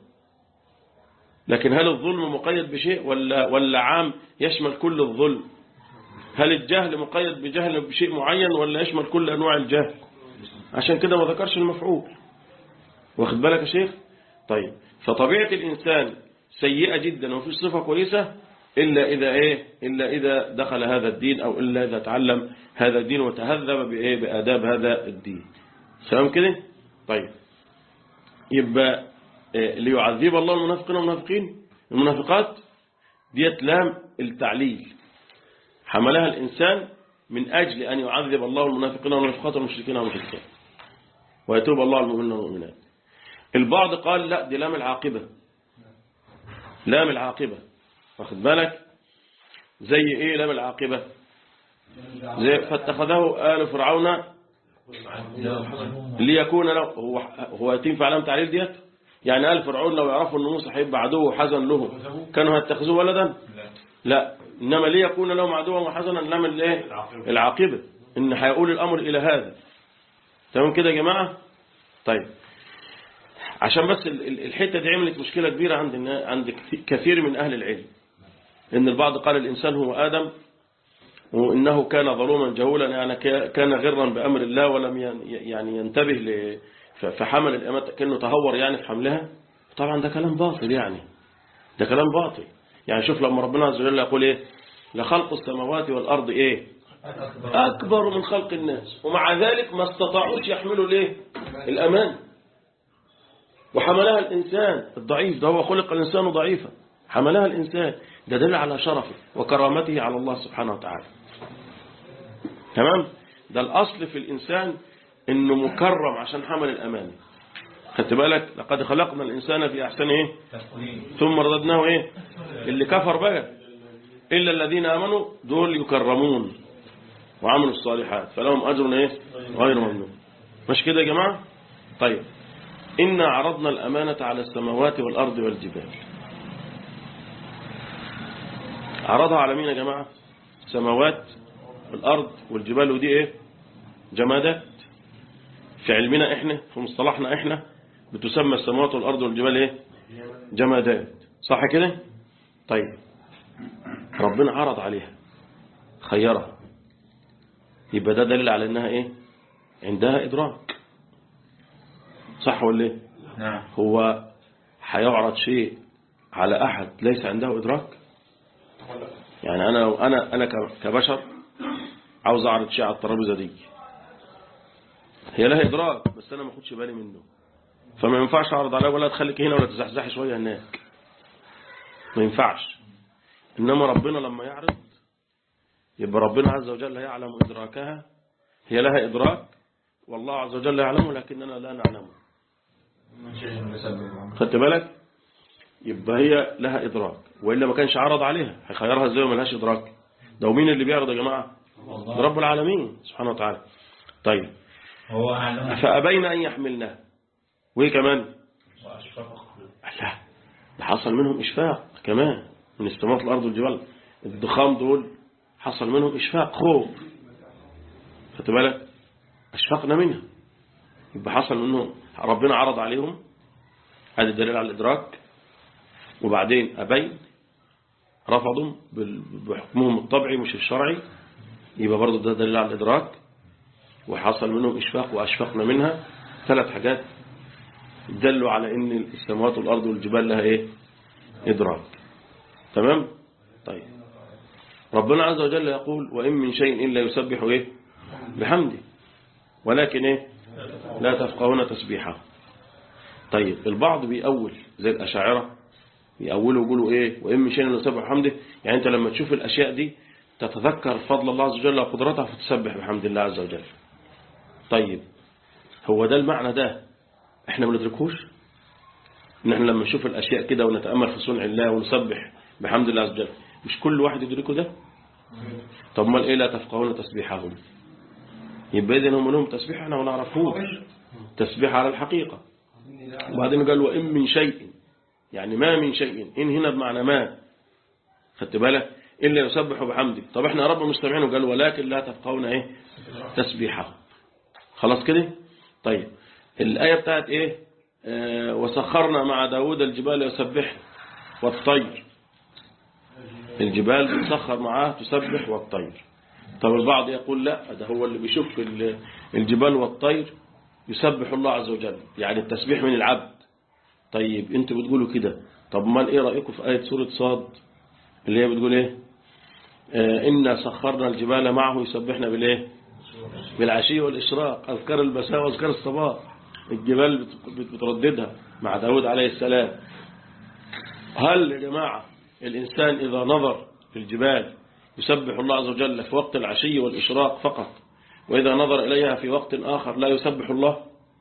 لكن هل الظلم مقيد بشيء ولا, ولا عام يشمل كل الظلم هل الجهل مقيد بجهل بشيء معين ولا يشمل كل أنواع الجهل عشان كده ما ذكرش المفعول واخد بالك يا شيخ طيب فطبيعة الإنسان سيئة جدا ومفيش صفة كويسة إلا إذا إيه إلا إذا دخل هذا الدين أو إلا إذا تعلم هذا الدين وتهذب بإيه بآداب هذا الدين سلام كده طيب يبقى إيه ليعذب الله المنافقين والمنافقين المنافقات ديت لام التعليل حملها الإنسان من أجل أن يعذب الله المنافقين والمنافقات والمشركين والمشركات ويتوب الله على المؤمنين والمؤمنات البعض قال لا دي لام العاقبة لام العاقبة واخد بالك زي ايه لام العاقبة زي فاتخذه آل فرعون ليكون له هو هو تنفع علامة تعليل ديت يعني آل فرعون لو يعرفوا ان موسى هيبقى عدو وحزن له كانوا هيتخذوه ولدا لا انما ليكون لهم عدوا وحزنا لام الايه العاقبة ان هيقول الامر الى هذا تمام كده يا جماعة طيب عشان بس ال- ال- الحتة دي عملت مشكلة كبيرة عند النا- عند كثير من أهل العلم إن البعض قال الإنسان هو آدم وإنه كان ظلوما جهولا يعني ك- كان غرا بأمر الله ولم ين- يعني ينتبه ل ف- فحمل الأمات كأنه تهور يعني في حملها طبعا ده كلام باطل يعني ده كلام باطل يعني شوف لما ربنا عز وجل يقول إيه لخلق السماوات والأرض إيه أكبر من خلق الناس ومع ذلك ما استطاعوش يحملوا ليه الأمان وحملها الإنسان الضعيف ده هو خلق الإنسان ضعيفا حملها الإنسان ده دل على شرفه وكرامته على الله سبحانه وتعالى تمام ده الأصل في الإنسان إنه مكرم عشان حمل الأمانة خدت بالك لقد خلقنا الإنسان في أحسن إيه ثم رددناه إيه اللي كفر بقى إلا الذين آمنوا دول يكرمون وعملوا الصالحات فلهم أجر إيه غير ممنون مش كده يا جماعة طيب إنا عرضنا الأمانة على السماوات والأرض والجبال عرضها على مين يا جماعة سماوات والأرض والجبال ودي إيه جمادات في علمنا إحنا في مصطلحنا إحنا بتسمى السماوات والأرض والجبال إيه جمادات صح كده طيب ربنا عرض عليها خيرها يبقى ده دليل على انها ايه عندها ادراك صح ولا ايه نعم هو هيعرض شيء على احد ليس عنده ادراك يعني انا انا انا ك- كبشر عاوز اعرض شيء على الترابيزه دي هي لها ادراك بس انا ما اخدش بالي منه فما ينفعش اعرض عليها ولا تخليك هنا ولا تزحزحي شويه هناك ما ينفعش انما ربنا لما يعرض يبقى ربنا عز وجل يعلم ادراكها هي لها ادراك والله عز وجل يعلمه لكننا لا نعلمه من شيء مسبب خدت بالك يبقى هي لها إدراك وإلا ما كانش عرض عليها هيخيرها ازاي وما لهاش إدراك ده ومين اللي بيعرض يا جماعة ده رب العالمين سبحانه وتعالى طيب هو أعلم فأبين أن يحملناه وإيه كمان وأشفق لا ده حصل منهم إشفاق كمان من السماوات والأرض والجبال الضخام دول حصل منهم إشفاق خوف خدت بالك أشفقنا منها يبقى حصل منهم ربنا عرض عليهم هذا الدليل على الإدراك وبعدين أبين رفضوا بال- بحكمهم الطبعي مش الشرعي يبقى برضه ده دليل على الإدراك وحصل منهم إشفاق وأشفقنا منها ثلاث حاجات دلوا على ان السماوات والارض والجبال لها ايه ادراك تمام طيب ربنا عز وجل يقول وان من شيء الا يسبح ايه بحمده ولكن ايه لا تفقهون تسبيحه طيب البعض بيأول زي الاشاعره يأولوا يقولوا ايه وان من شيء الا يسبح بحمده يعني انت لما تشوف الاشياء دي تتذكر فضل الله عز وجل وقدرته فتسبح بحمد الله عز وجل طيب هو ده المعنى ده احنا ما ندركوش ان احنا لما نشوف الاشياء كده ونتامل في صنع الله ونسبح بحمد الله عز وجل مش كل واحد يدركه ده طب ما ايه لا تفقهون تسبيحهم يبقى اذا هم لهم تسبيح احنا ما نعرفوش تسبيح على الحقيقه وبعدين قال وان من شيء يعني ما من شيء ان هنا بمعنى ما خدت بالك الا يسبح بحمده طب احنا يا رب مستمعين وقال ولكن لا تفقهون ايه تسبيحهم خلاص كده طيب الآية بتاعت إيه آه وسخرنا مع داود الجبال يسبح والطير الجبال بتسخر معاه تسبح والطير طب البعض يقول لا ده هو اللي بيشوف ال- الجبال والطير يسبح الله عز وجل يعني التسبيح من العبد طيب انتوا بتقولوا كده طب ما ايه رأيكم في آية سورة صاد اللي هي بتقول ايه آه إنا سخرنا الجبال معه يسبحنا بالايه بالعشي والإشراق أذكار المساء وأذكار الصباح الجبال بت- بت- بترددها مع داود عليه السلام هل يا جماعة الإنسان إذا نظر في الجبال يسبح الله عز وجل في وقت العشي والإشراق فقط وإذا نظر إليها في وقت آخر لا يسبح الله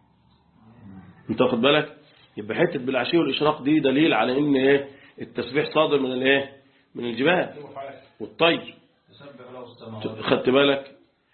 انت واخد بالك يبقى حتة بالعشي والإشراق دي دليل على إن إيه التسبيح صادر من الإيه من الجبال والطير تسبح له السماوات خدت بالك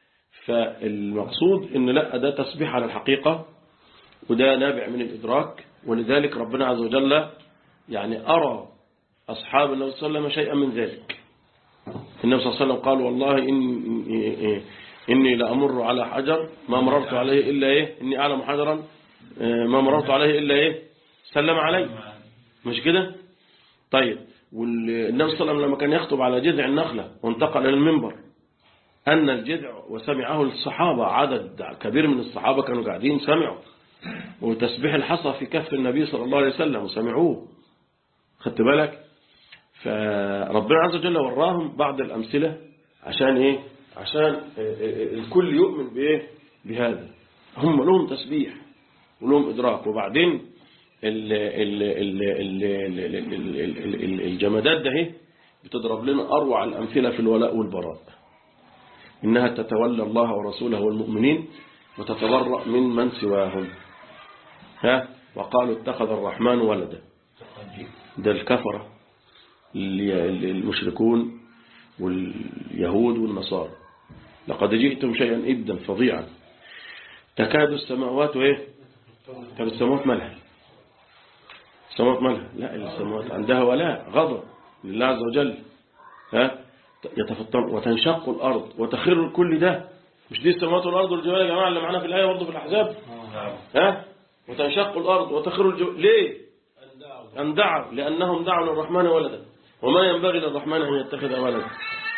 فالمقصود ان لا ده تسبيح على الحقيقة وده نابع من الإدراك ولذلك ربنا عز وجل يعني أرى أصحاب النبي صلى الله عليه وسلم شيئا من ذلك النبي صلى الله عليه وسلم قال والله إن إني لأمر على حجر ما مررت عليه إلا إيه إني أعلم حجرا آه، ما مررت عليه إلا إيه سلم عليه مش كده طيب والنبي صلى الله عليه وسلم لما كان يخطب على جذع النخلة وانتقل إلى المنبر أن الجذع وسمعه الصحابة عدد كبير من الصحابة كانوا قاعدين سمعوا وتسبيح الحصى في كف النبي صلى الله عليه وسلم وسمعوه خدت بالك فربنا عز وجل وراهم بعض الأمثلة عشان إيه عشان آه، آه، الكل يؤمن بإيه بهذا هم لهم تسبيح ولهم إدراك وبعدين ال ال ال ال ال ال ال ال ال الجمادات ده اهي بتضرب لنا أروع الأمثلة في الولاء والبراء إنها تتولى الله ورسوله والمؤمنين وتتبرأ من من سواهم ها وقالوا اتخذ الرحمن ولدا ده الكفرة اللي- اللي- المشركون واليهود والنصارى لقد جئتم شيئا إبدا فظيعا تكاد السماوات ايه طب السماوات مالها السماوات مالها لا السماوات عندها ولاء غضب لله عز وجل ها يتفطر وتنشق الأرض وتخر كل ده مش دي السماوات والأرض والجبال يا جماعة اللي معانا في الآية برضه في الأحزاب ها وتنشق الأرض وتخر الجبال ليه أن دعوا لأنهم دعوا للرحمن ولدا وما ينبغي للرحمن أن يتخذ ولدا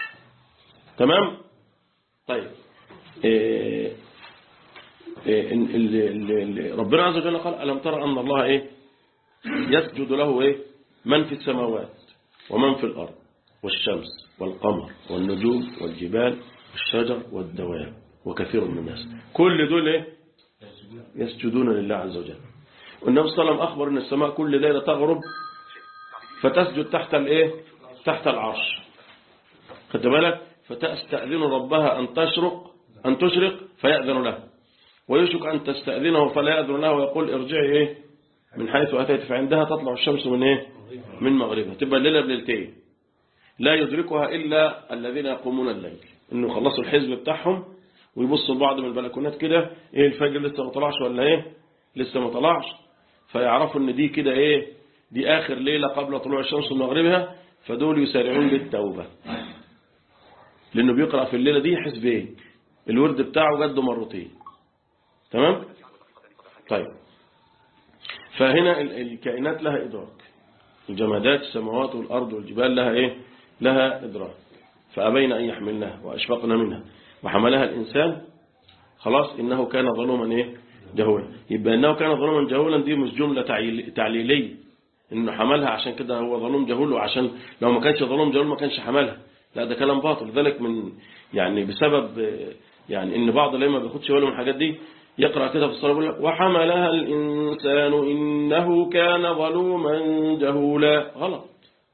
تمام طيب إيه إيه ال- ال- ال- ربنا عز وجل قال ألم ترى أن الله إيه يسجد له إيه من في السماوات ومن في الأرض والشمس والقمر والنجوم والجبال والشجر والدواب وكثير من الناس كل دول إيه يسجدون لله عز وجل والنبي صلى الله عليه وسلم أخبر أن السماء كل ليلة تغرب فتسجد تحت الإيه تحت العرش خدت بالك فتستأذن ربها أن تشرق أن تشرق فيأذن لها ويشك أن تستأذنه فلا يأذن لها ويقول ارجعي إيه من حيث أتيت فعندها تطلع الشمس من إيه من مغربها تبقى الليلة بليلتين لا يدركها إلا الذين يقومون الليل إنه يخلصوا الحزب بتاعهم ويبصوا لبعض من البلكونات كده إيه الفجر لسه ما طلعش ولا إيه لسه ما طلعش فيعرفوا إن دي كده إيه دي آخر ليلة قبل طلوع الشمس من مغربها فدول يسارعون بالتوبة لأنه بيقرأ في الليلة دي حزبين الورد بتاعه جده مرتين تمام طيب فهنا ال- الكائنات لها إدراك الجمادات السماوات والأرض والجبال لها إيه لها إدراك فأبين أن يحملناها وأشفقنا منها وحملها الإنسان خلاص إنه كان ظلوما إيه جهولا يبقى إنه كان ظلوما جهولا دي مش جملة تعيل- تعليلية إنه حملها عشان كده هو ظلوم جهول وعشان لو ما كانش ظلوم جهول ما كانش حملها لا ده كلام باطل ذلك من يعني بسبب آه، يعني إن بعض الأئمة ما بياخدش باله من الحاجات دي يقرأ كده في الصلاة يقول لك وحملها الإنسان إنه كان ظلوما جهولا غلط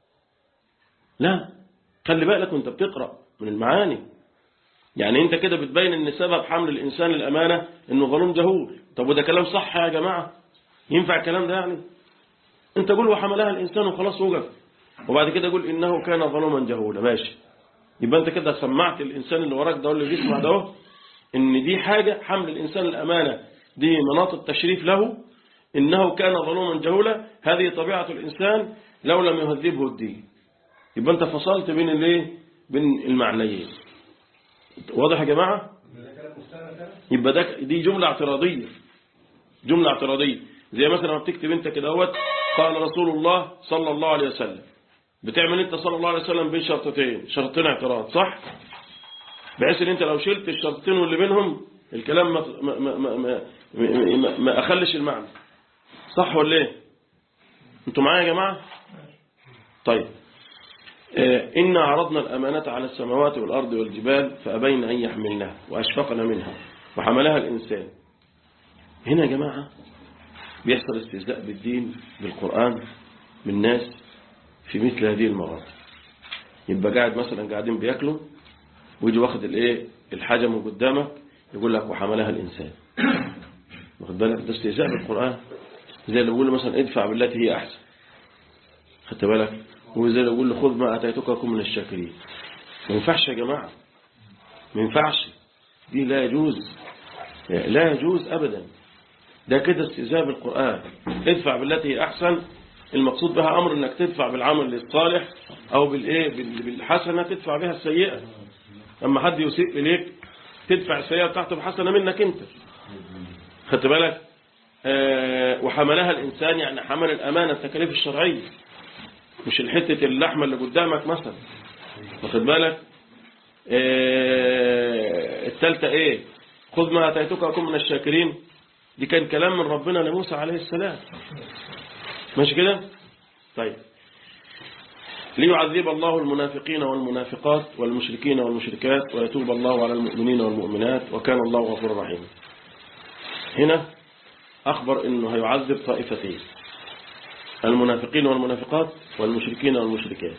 لا خلي بالك وانت بتقرأ من المعاني يعني انت كده بتبين ان سبب حمل الانسان الامانة انه ظلوم جهول طب وده كلام صح يا جماعة ينفع الكلام ده يعني انت قول وحملها الانسان وخلاص وقف وبعد كده قول انه كان ظلوما جهولا ماشي يبقى انت كده سمعت الانسان اللي وراك ده واللي بيسمع ده اهو ان دي حاجة حمل الانسان الامانة دي مناط التشريف له انه كان ظلوما جهولا هذه طبيعة الانسان لو لم يهذبه الدين يبقى انت فصلت بين الايه بين المعنيين واضح يا جماعة يبقى ده دي جملة اعتراضية جملة اعتراضية زي مثلا لما بتكتب انت كده اهوت قال رسول الله صلى الله عليه وسلم بتعمل انت صلى الله عليه وسلم بين شرطتين شرطين اعتراض صح بحيث ان انت لو شلت الشرطين واللي بينهم الكلام ما ما ما ما, ما, ما, ما اخلش المعنى صح ولا ايه انتوا معايا يا جماعة طيب آه، إنا عرضنا الأمانة على السماوات والأرض والجبال فأبين أن يحملنها وأشفقنا منها وحملها الإنسان هنا يا جماعة بيحصل استهزاء بالدين بالقرآن من ناس في مثل هذه المرات يبقى قاعد مثلا قاعدين بياكلوا ويجي واخد الايه الحاجة من قدامك يقول لك وحملها الإنسان واخد بالك ده استهزاء بالقرآن زي اللي بيقول له مثلا ادفع بالتي هي أحسن خدت بالك وزي اللي يقول له خذ ما أتيتك كن من الشاكرين ما ينفعش يا جماعة ما ينفعش دي لا يجوز لا يجوز أبدا ده كده استهزاء بالقرآن ادفع بالتي هي أحسن المقصود بها أمر أنك تدفع بالعمل الصالح أو بالإيه بال- بالحسنة تدفع بها السيئة أما حد يسيء إليك تدفع السيئة بتاعته بحسنة منك أنت خدت بالك آه وحملها الإنسان يعني حمل الأمانة التكاليف الشرعية مش الحتة اللحمة اللي قدامك مثلا واخد بالك آه التالتة ايه خذ ما أتيتك وكن من الشاكرين دي كان كلام من ربنا لموسى عليه السلام ماشي كده طيب ليعذب الله المنافقين والمنافقات والمشركين والمشركات ويتوب الله على المؤمنين والمؤمنات وكان الله غفورا رحيما هنا أخبر أنه هيعذب طائفتين المنافقين والمنافقات والمشركين والمشركات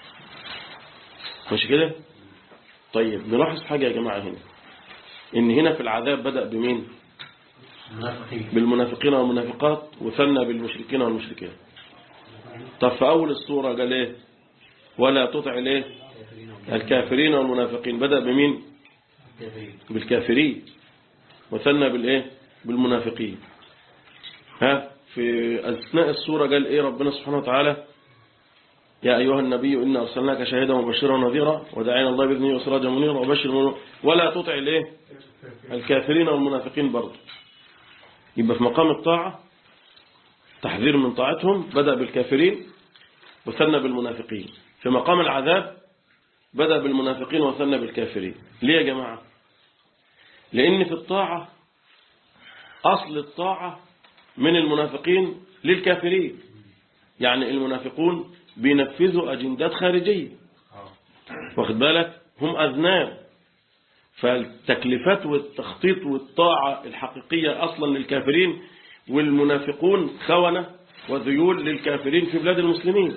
مش كده طيب نلاحظ حاجة يا جماعة هنا ان هنا في العذاب بدأ بمين بالمنافقين والمنافقات وثنى بالمشركين والمشركات طب في أول السورة قال ايه ولا تطع الايه الكافرين والمنافقين بدأ بمين بالكافرين وثنى بالايه بالمنافقين ها في أثناء السورة قال ايه ربنا سبحانه وتعالى يا أيها النبي إنا أرسلناك شاهدا ومبشرا ونذيرا وداعيا الله بإذنه وسراجا منيرا وبشر المؤمنين ولا تطع الايه الكافرين والمنافقين برضه يبقى في مقام الطاعة تحذير من طاعتهم بدأ بالكافرين وثنى بالمنافقين في مقام العذاب بدأ بالمنافقين وثنى بالكافرين ليه يا جماعة لأن في الطاعة أصل الطاعة من المنافقين للكافرين يعني المنافقون بينفذوا أجندات خارجية واخد بالك هم أذناب فالتكلفات والتخطيط والطاعة الحقيقية أصلا للكافرين والمنافقون خونة وذيول للكافرين في بلاد المسلمين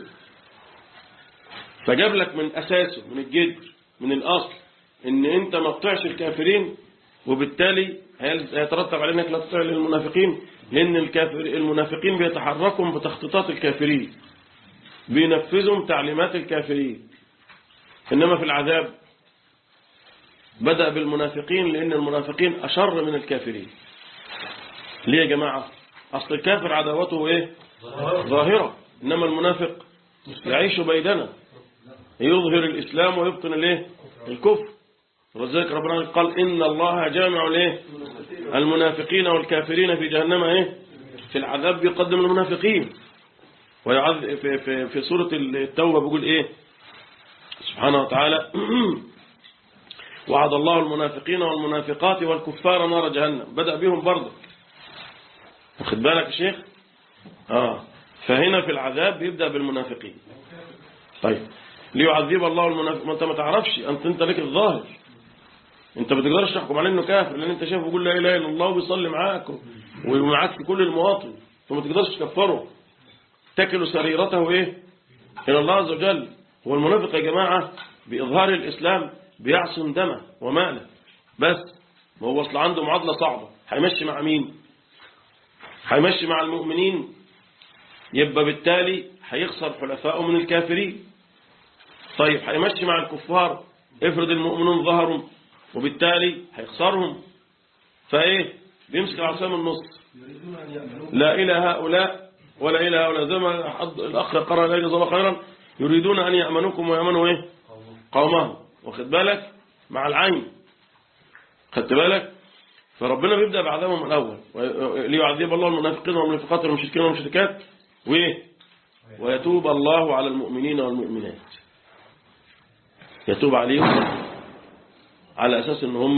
فجاب لك من أساسه من الجذر من الأصل ان انت ما تطيعش الكافرين وبالتالي هيترتب على انك لا تطيع للمنافقين لان الكافر المنافقين بيتحركوا بتخطيطات الكافرين بينفذوا تعليمات الكافرين انما في العذاب بدأ بالمنافقين لأن المنافقين أشر من الكافرين ليه يا جماعة أصل الكافر عداوته إيه ظاهرة إنما المنافق يعيش بيننا يظهر الإسلام ويبطن الإيه الكفر ولذلك ربنا قال إن الله جامع الإيه المنافقين والكافرين في جهنم إيه في العذاب يقدم المنافقين ويعذب في, في, في سورة التوبة بيقول إيه سبحانه وتعالى وعد الله المنافقين والمنافقات والكفار نار جهنم بدأ بهم برضه واخد بالك يا شيخ آه فهنا في العذاب بيبدأ بالمنافقين طيب ليعذب الله المنافق ما انت ما تعرفش انت انت لك الظاهر انت ما تقدرش تحكم عليه انه كافر لان انت شايفه بيقول لا اله الا الله وبيصلي معاك ومعاك في كل المواطن فما تقدرش تكفره تكل سريرته ايه الى الله عز وجل هو المنافق يا جماعه باظهار الاسلام بيعصم دمه وماله بس ما هو اصل عنده معادله صعبه هيمشي مع مين هيمشي مع المؤمنين يبقى بالتالي هيخسر حلفائه من الكافرين طيب هيمشي مع الكفار افرض المؤمنون ظهروا وبالتالي هيخسرهم فايه بيمسك العصا من النص لا الى هؤلاء ولا الى هؤلاء زي ما الاخ قرأ لا جزاه الله خيرا يريدون ان يامنوكم ويامنوا ايه قومهم واخد بالك مع العين خدت بالك فربنا بيبدأ بعذابهم الأول ليعذب الله المنافقين والمنافقات والمشركين والمشركات وإيه ويتوب الله على المؤمنين والمؤمنات يتوب عليهم على أساس ان هم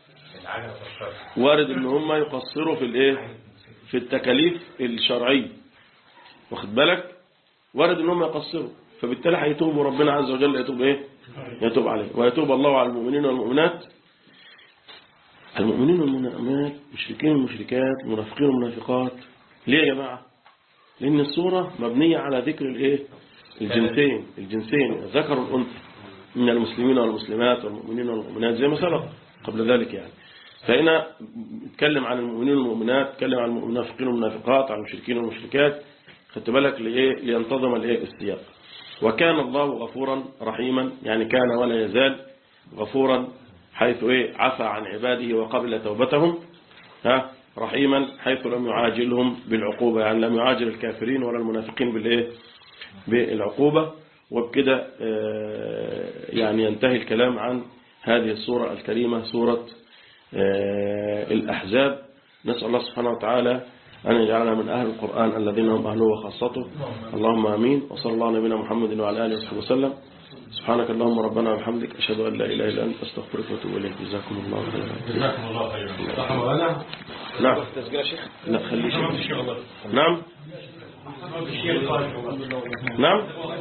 وارد ان هم يقصروا في الايه في التكاليف الشرعية واخد بالك وارد ان هم يقصروا فبالتالي هيتوبوا ربنا عز وجل يتوب ايه يتوب عليه ويتوب الله على المؤمنين والمؤمنات المؤمنين والمؤمنات مشركين والمشركات المنافقين والمنافقات ليه يا جماعة لأن السورة مبنية على ذكر الايه الجنسين الجنسين الذكر والأنثى من المسلمين والمسلمات والمؤمنين والمؤمنات زي ما سبق قبل ذلك يعني فهنا نتكلم عن المؤمنين والمؤمنات نتكلم عن المنافقين والمنافقات عن المشركين والمشركات خدت بالك لإيه لينتظم الايه السياق وكان الله غفورا رحيما يعني كان ولا يزال غفورا حيث ايه عفى عن عباده وقبل توبتهم ها رحيما حيث لم يعاجلهم بالعقوبة يعني لم يعاجل الكافرين ولا المنافقين بالايه بالعقوبة وبكده يعني ينتهي الكلام عن هذه السورة الكريمة سورة الأحزاب نسأل الله سبحانه وتعالى أن يجعلنا من أهل القرآن الذين هم أهله وخاصته اللهم آمين وصلى الله على نبينا محمد وعلى آله وصحبه وسلم سبحانك اللهم ربنا وبحمدك أشهد أن لا إله إلا أنت أستغفرك وأتوب إليك جزاكم الله خيرا جزاكم الله خيرا صح مولانا نعم تسجيل يا شيخ لا خليه ان شيء. شاء الله نعم الشيخ قال نعم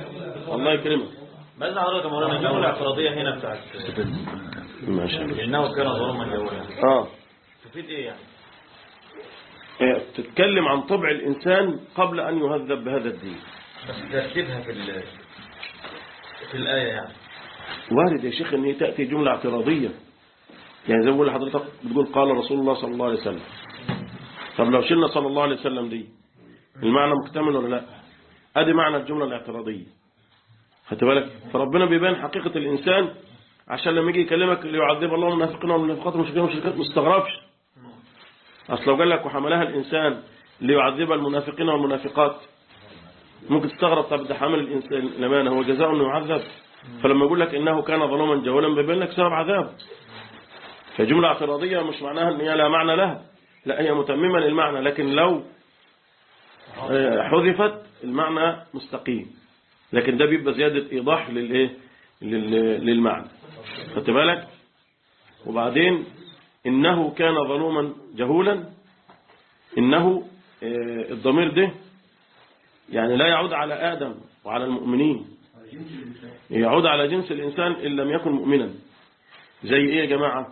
الله يكرمك بس حضرتك يا مولانا الجمله الاعتراضيه هنا بتاعت ما شاء الله انه كان ظلوما جهولا اه تفيد ايه يعني؟ إيه، تتكلم عن طبع الإنسان قبل أن يهذب بهذا الدين بس ترتيبها في ال في الايه يعني وارد يا شيخ ان هي تأتي جملة اعتراضية يعني زي ما بقول لحضرتك بتقول قال رسول الله صلى الله عليه وسلم طب لو شلنا صلى الله عليه وسلم دي المعنى مكتمل ولا لا ادي معنى الجملة الاعتراضية خدت بالك فربنا بيبان حقيقة الإنسان عشان لما يجي يكلمك ليعذب الله المنافقين والمنافقات والمشركين والمشركات ما تستغربش اصل لو قال لك وحملها الإنسان ليعذب المنافقين والمنافقات ممكن تستغرب طب ده حمل الإنسان الأمانة هو جزاء أنه يعذب فلما يقول لك إنه كان ظلوما جهولا بيبين لك سبب عذاب فجملة اعتراضية مش معناها أن هي لا معنى لها لا هي متممة للمعنى لكن لو آه، حذفت المعنى مستقيم لكن ده بيبقى زيادة إيضاح للإيه لل- للمعنى خدت بالك وبعدين إنه كان ظلوما جهولا إنه آه، الضمير ده يعني لا يعود على آدم وعلى المؤمنين يعود على جنس الإنسان إن لم يكن مؤمنا زي إيه يا جماعة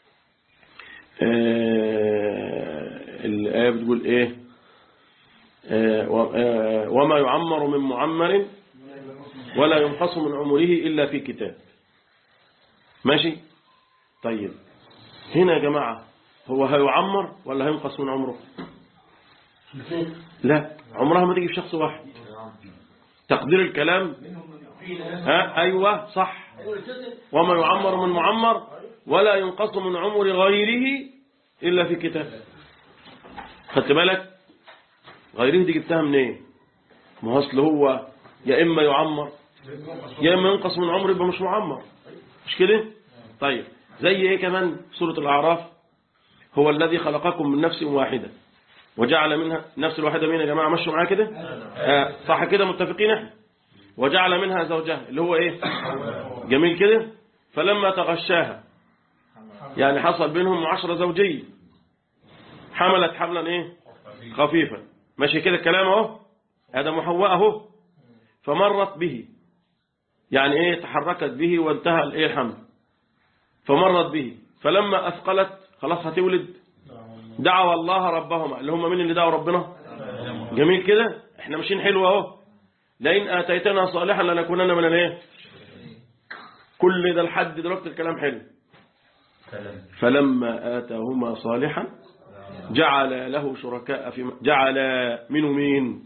آه، الآية بتقول إيه آه، و- آه، وما يعمر من معمر ولا ينقص من عمره إلا في كتاب ماشي طيب هنا يا جماعة هو هيعمر ولا هينقص من عمره لا عمرها ما تيجي في شخص واحد تقدير الكلام ها أيوة صح وما يعمر من معمر ولا ينقص من عمر غيره إلا في كتاب خدت بالك غيره دي جبتها منين ما هو اصل هو يا إما يعمر يا إما ينقص من عمره يبقى مش معمر مش كده طيب زي ايه كمان سورة الأعراف هو الذي خلقكم من نفس واحدة وجعل منها نفس الواحدة مين يا جماعة مشوا معايا كده آه صح كده متفقين احنا وجعل منها زوجها اللي هو ايه جميل كده فلما تغشاها يعني حصل بينهم معاشرة زوجية حملت حملا ايه خفيفا ماشي كده الكلام اهو ادم وحواء اهو فمرت به يعني ايه تحركت به وانتهى الايه الحمل فمرت به فلما اثقلت خلاص هتولد دعوا الله ربهما اللي هم مين اللي دعوا ربنا جميل كده احنا ماشيين حلو اهو لئن اتيتنا صالحا لنكونن من الايه كل ده لحد دلوقتي الكلام حلو فلما آتاهما صالحا جعل له شركاء في جعل منه مين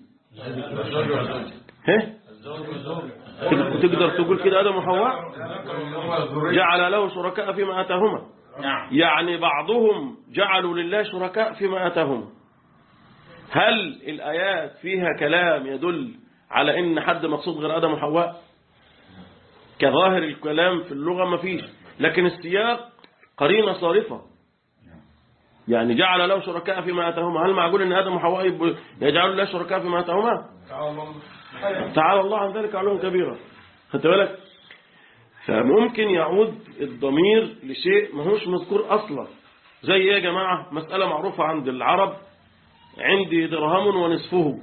ها تقدر تقول كده آدم وحواء جعل له شركاء فيما آتاهما نعم يعني بعضهم جعلوا لله شركاء فيما آتاهم هل الآيات فيها كلام يدل على إن حد مقصود غير آدم وحواء كظاهر الكلام في اللغة ما فيش لكن السياق قرينة صارفة يعني جعل له شركاء فيما آتاهما هل معقول إن آدم وحواء يبقوا- يجعلوا لله شركاء فيما آتاهما تعالى الله عن ذلك علوم كبيرة خدت بالك فممكن يعود الضمير لشيء ما هوش مذكور أصلا زي ايه يا جماعة مسألة معروفة عند العرب عندي درهم ونصفه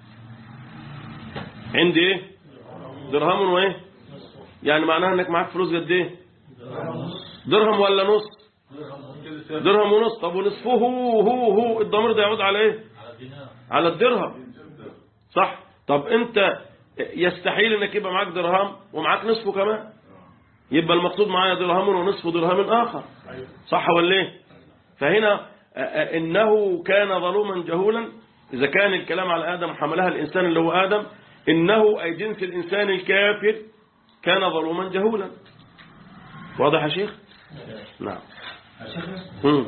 عندي ايه درهم وايه يعني معناها انك معاك فلوس قد ايه درهم ولا نص درهم ونص طب ونصفه هو هو الضمير ده يعود على ايه على الدرهم صح طب انت يستحيل انك يبقى معاك درهم ومعاك نصفه كمان يبقى المقصود معايا درهم ونصف درهم آخر صح ولا ايه فهنا آه، آه، إنه كان ظلوما جهولا إذا كان الكلام على آدم حملها الإنسان اللي هو آدم إنه أي جنس الإنسان الكافر كان ظلوما جهولا واضح يا شيخ نعم مم.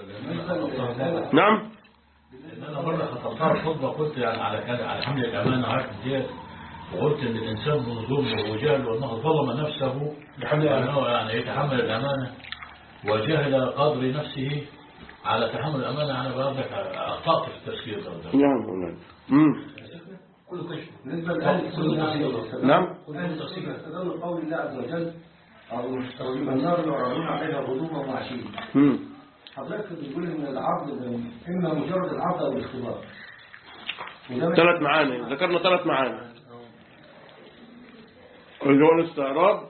نعم انا مره خطبتها خطبه قلت يعني على كده على حمل الامانه عارف ديت وقلت ان الانسان بظلم وجهل وانه ظلم نفسه بحمل انه يعني يتحمل الامانه وجهل قدر نفسه على تحمل الامانه انا بقولك اخطات في التفسير ده نعم مولانا. مم. بالنسبة لأهل السنة نعم أهل السنة استدلوا قول الله عز وجل أو النار يعرضون عليها غدوا وعشيا مم. حضرتك بتقول إن العرض ده إما مجرد العرض أو الاختبار وده مش- ثلاث معاني ذكرنا ثلاث معاني اللي هو الاستعراض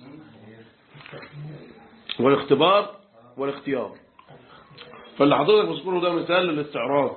والاختبار والاختيار فاللي حضرتك بذكره ده مثال للاستعراض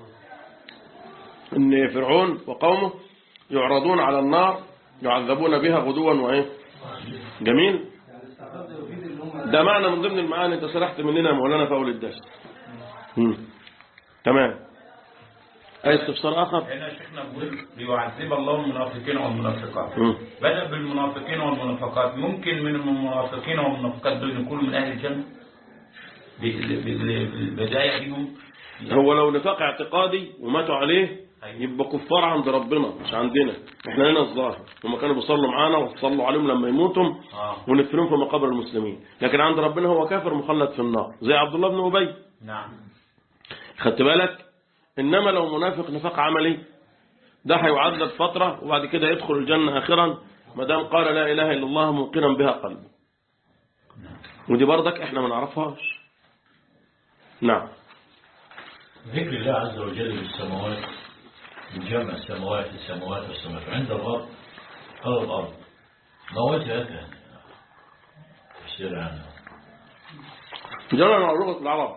ان فرعون وقومه يعرضون على النار يعذبون بها غدوا وايه جميل يعني الاستعراض يفيد ان هم ده معنى من ضمن المعاني انت سرحت مننا يا مولانا في اول الدرس مم. تمام اي استفسار اخر هنا شيخنا بيقول ليعذب الله المنافقين والمنافقات مم. بدأ بالمنافقين والمنافقات ممكن من المنافقين والمنافقات دول يكونوا من أهل الجنة بال- بال- بالبداية ليهم هو لو نفاق اعتقادي وماتوا عليه يبقى كفار عند ربنا مش عندنا احنا هنا الظاهر هم كانوا بيصلوا معانا وصلوا عليهم لما يموتوا آه. وندفنهم في مقابر المسلمين لكن عند ربنا هو كافر مخلد في النار زي عبد الله بن ابي نعم خدت بالك انما لو منافق نفاق عملي ده هيعذب فترة وبعد كده يدخل الجنة اخرا ما دام قال لا اله الا الله موقنا بها قلبه ودي برضك احنا ما نعرفهاش نعم ذكر الله عز وجل بالسماوات من جمع السماوات السماوات والسماوات عند الأرض على الأرض موات هكذا تفسير عنها جرى على لغة العرب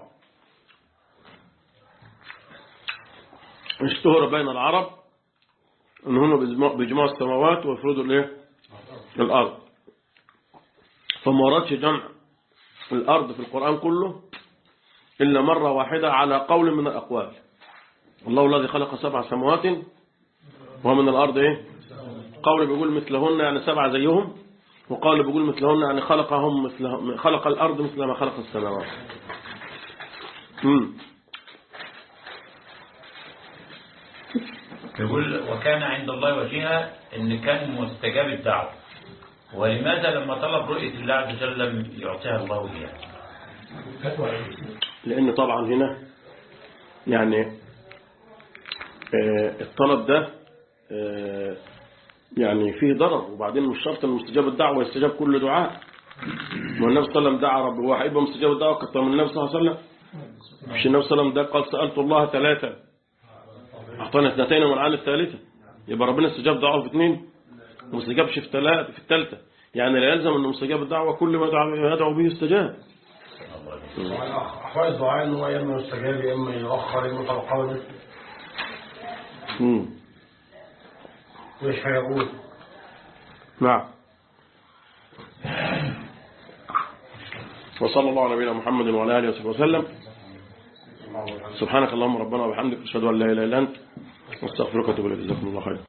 اشتهر بين العرب ان هم بيجمعوا- بيجمعوا السماوات ويفرضوا الايه الارض فما وردش جمع الارض في القرآن كله الا مرة واحدة على قول من الاقوال الله الذي خلق سبع سماوات ومن الارض ايه قول بيقول مثلهن يعني سبع زيهم وقال بيقول مثلهن يعني خلقهم مثل خلق الأرض مثل ما خلق السماوات مم. يقول وكان عند الله وجيها ان كان مستجاب الدعوة ولماذا لما طلب رؤية الله عز وجل لم يعطيها الله إياه لأن طبعا هنا يعني آه، الطلب ده آه، يعني فيه ضرر وبعدين مش شرط ان مستجاب الدعوة يستجاب كل دعاء ما النبي صلى الله عليه وسلم دعا رب هو هيبقى مستجاب الدعوة كتر من النبي صلى الله عليه وسلم مش النبي صلى الله عليه وسلم ده قال سألت الله ثلاثة أعطانا اثنتين والعان الثالثة يبقى ربنا استجاب دعوة في اثنين وما استجابش في ثلاثة في الثالثة يعني لا يلزم أن مستجاب الدعوة كل ما يدعو- يدعو به استجاب أحوال الدعاء إن هو يا إما يستجاب يا إما يؤخر يا إما يتوقف مم. مش هيقول نعم وصلى الله على نبينا محمد وعلى اله وصحبه وسلم سبحانك اللهم ربنا وبحمدك اشهد ان لا اله الا انت نستغفرك واتوب اليك جزاكم الله خيرا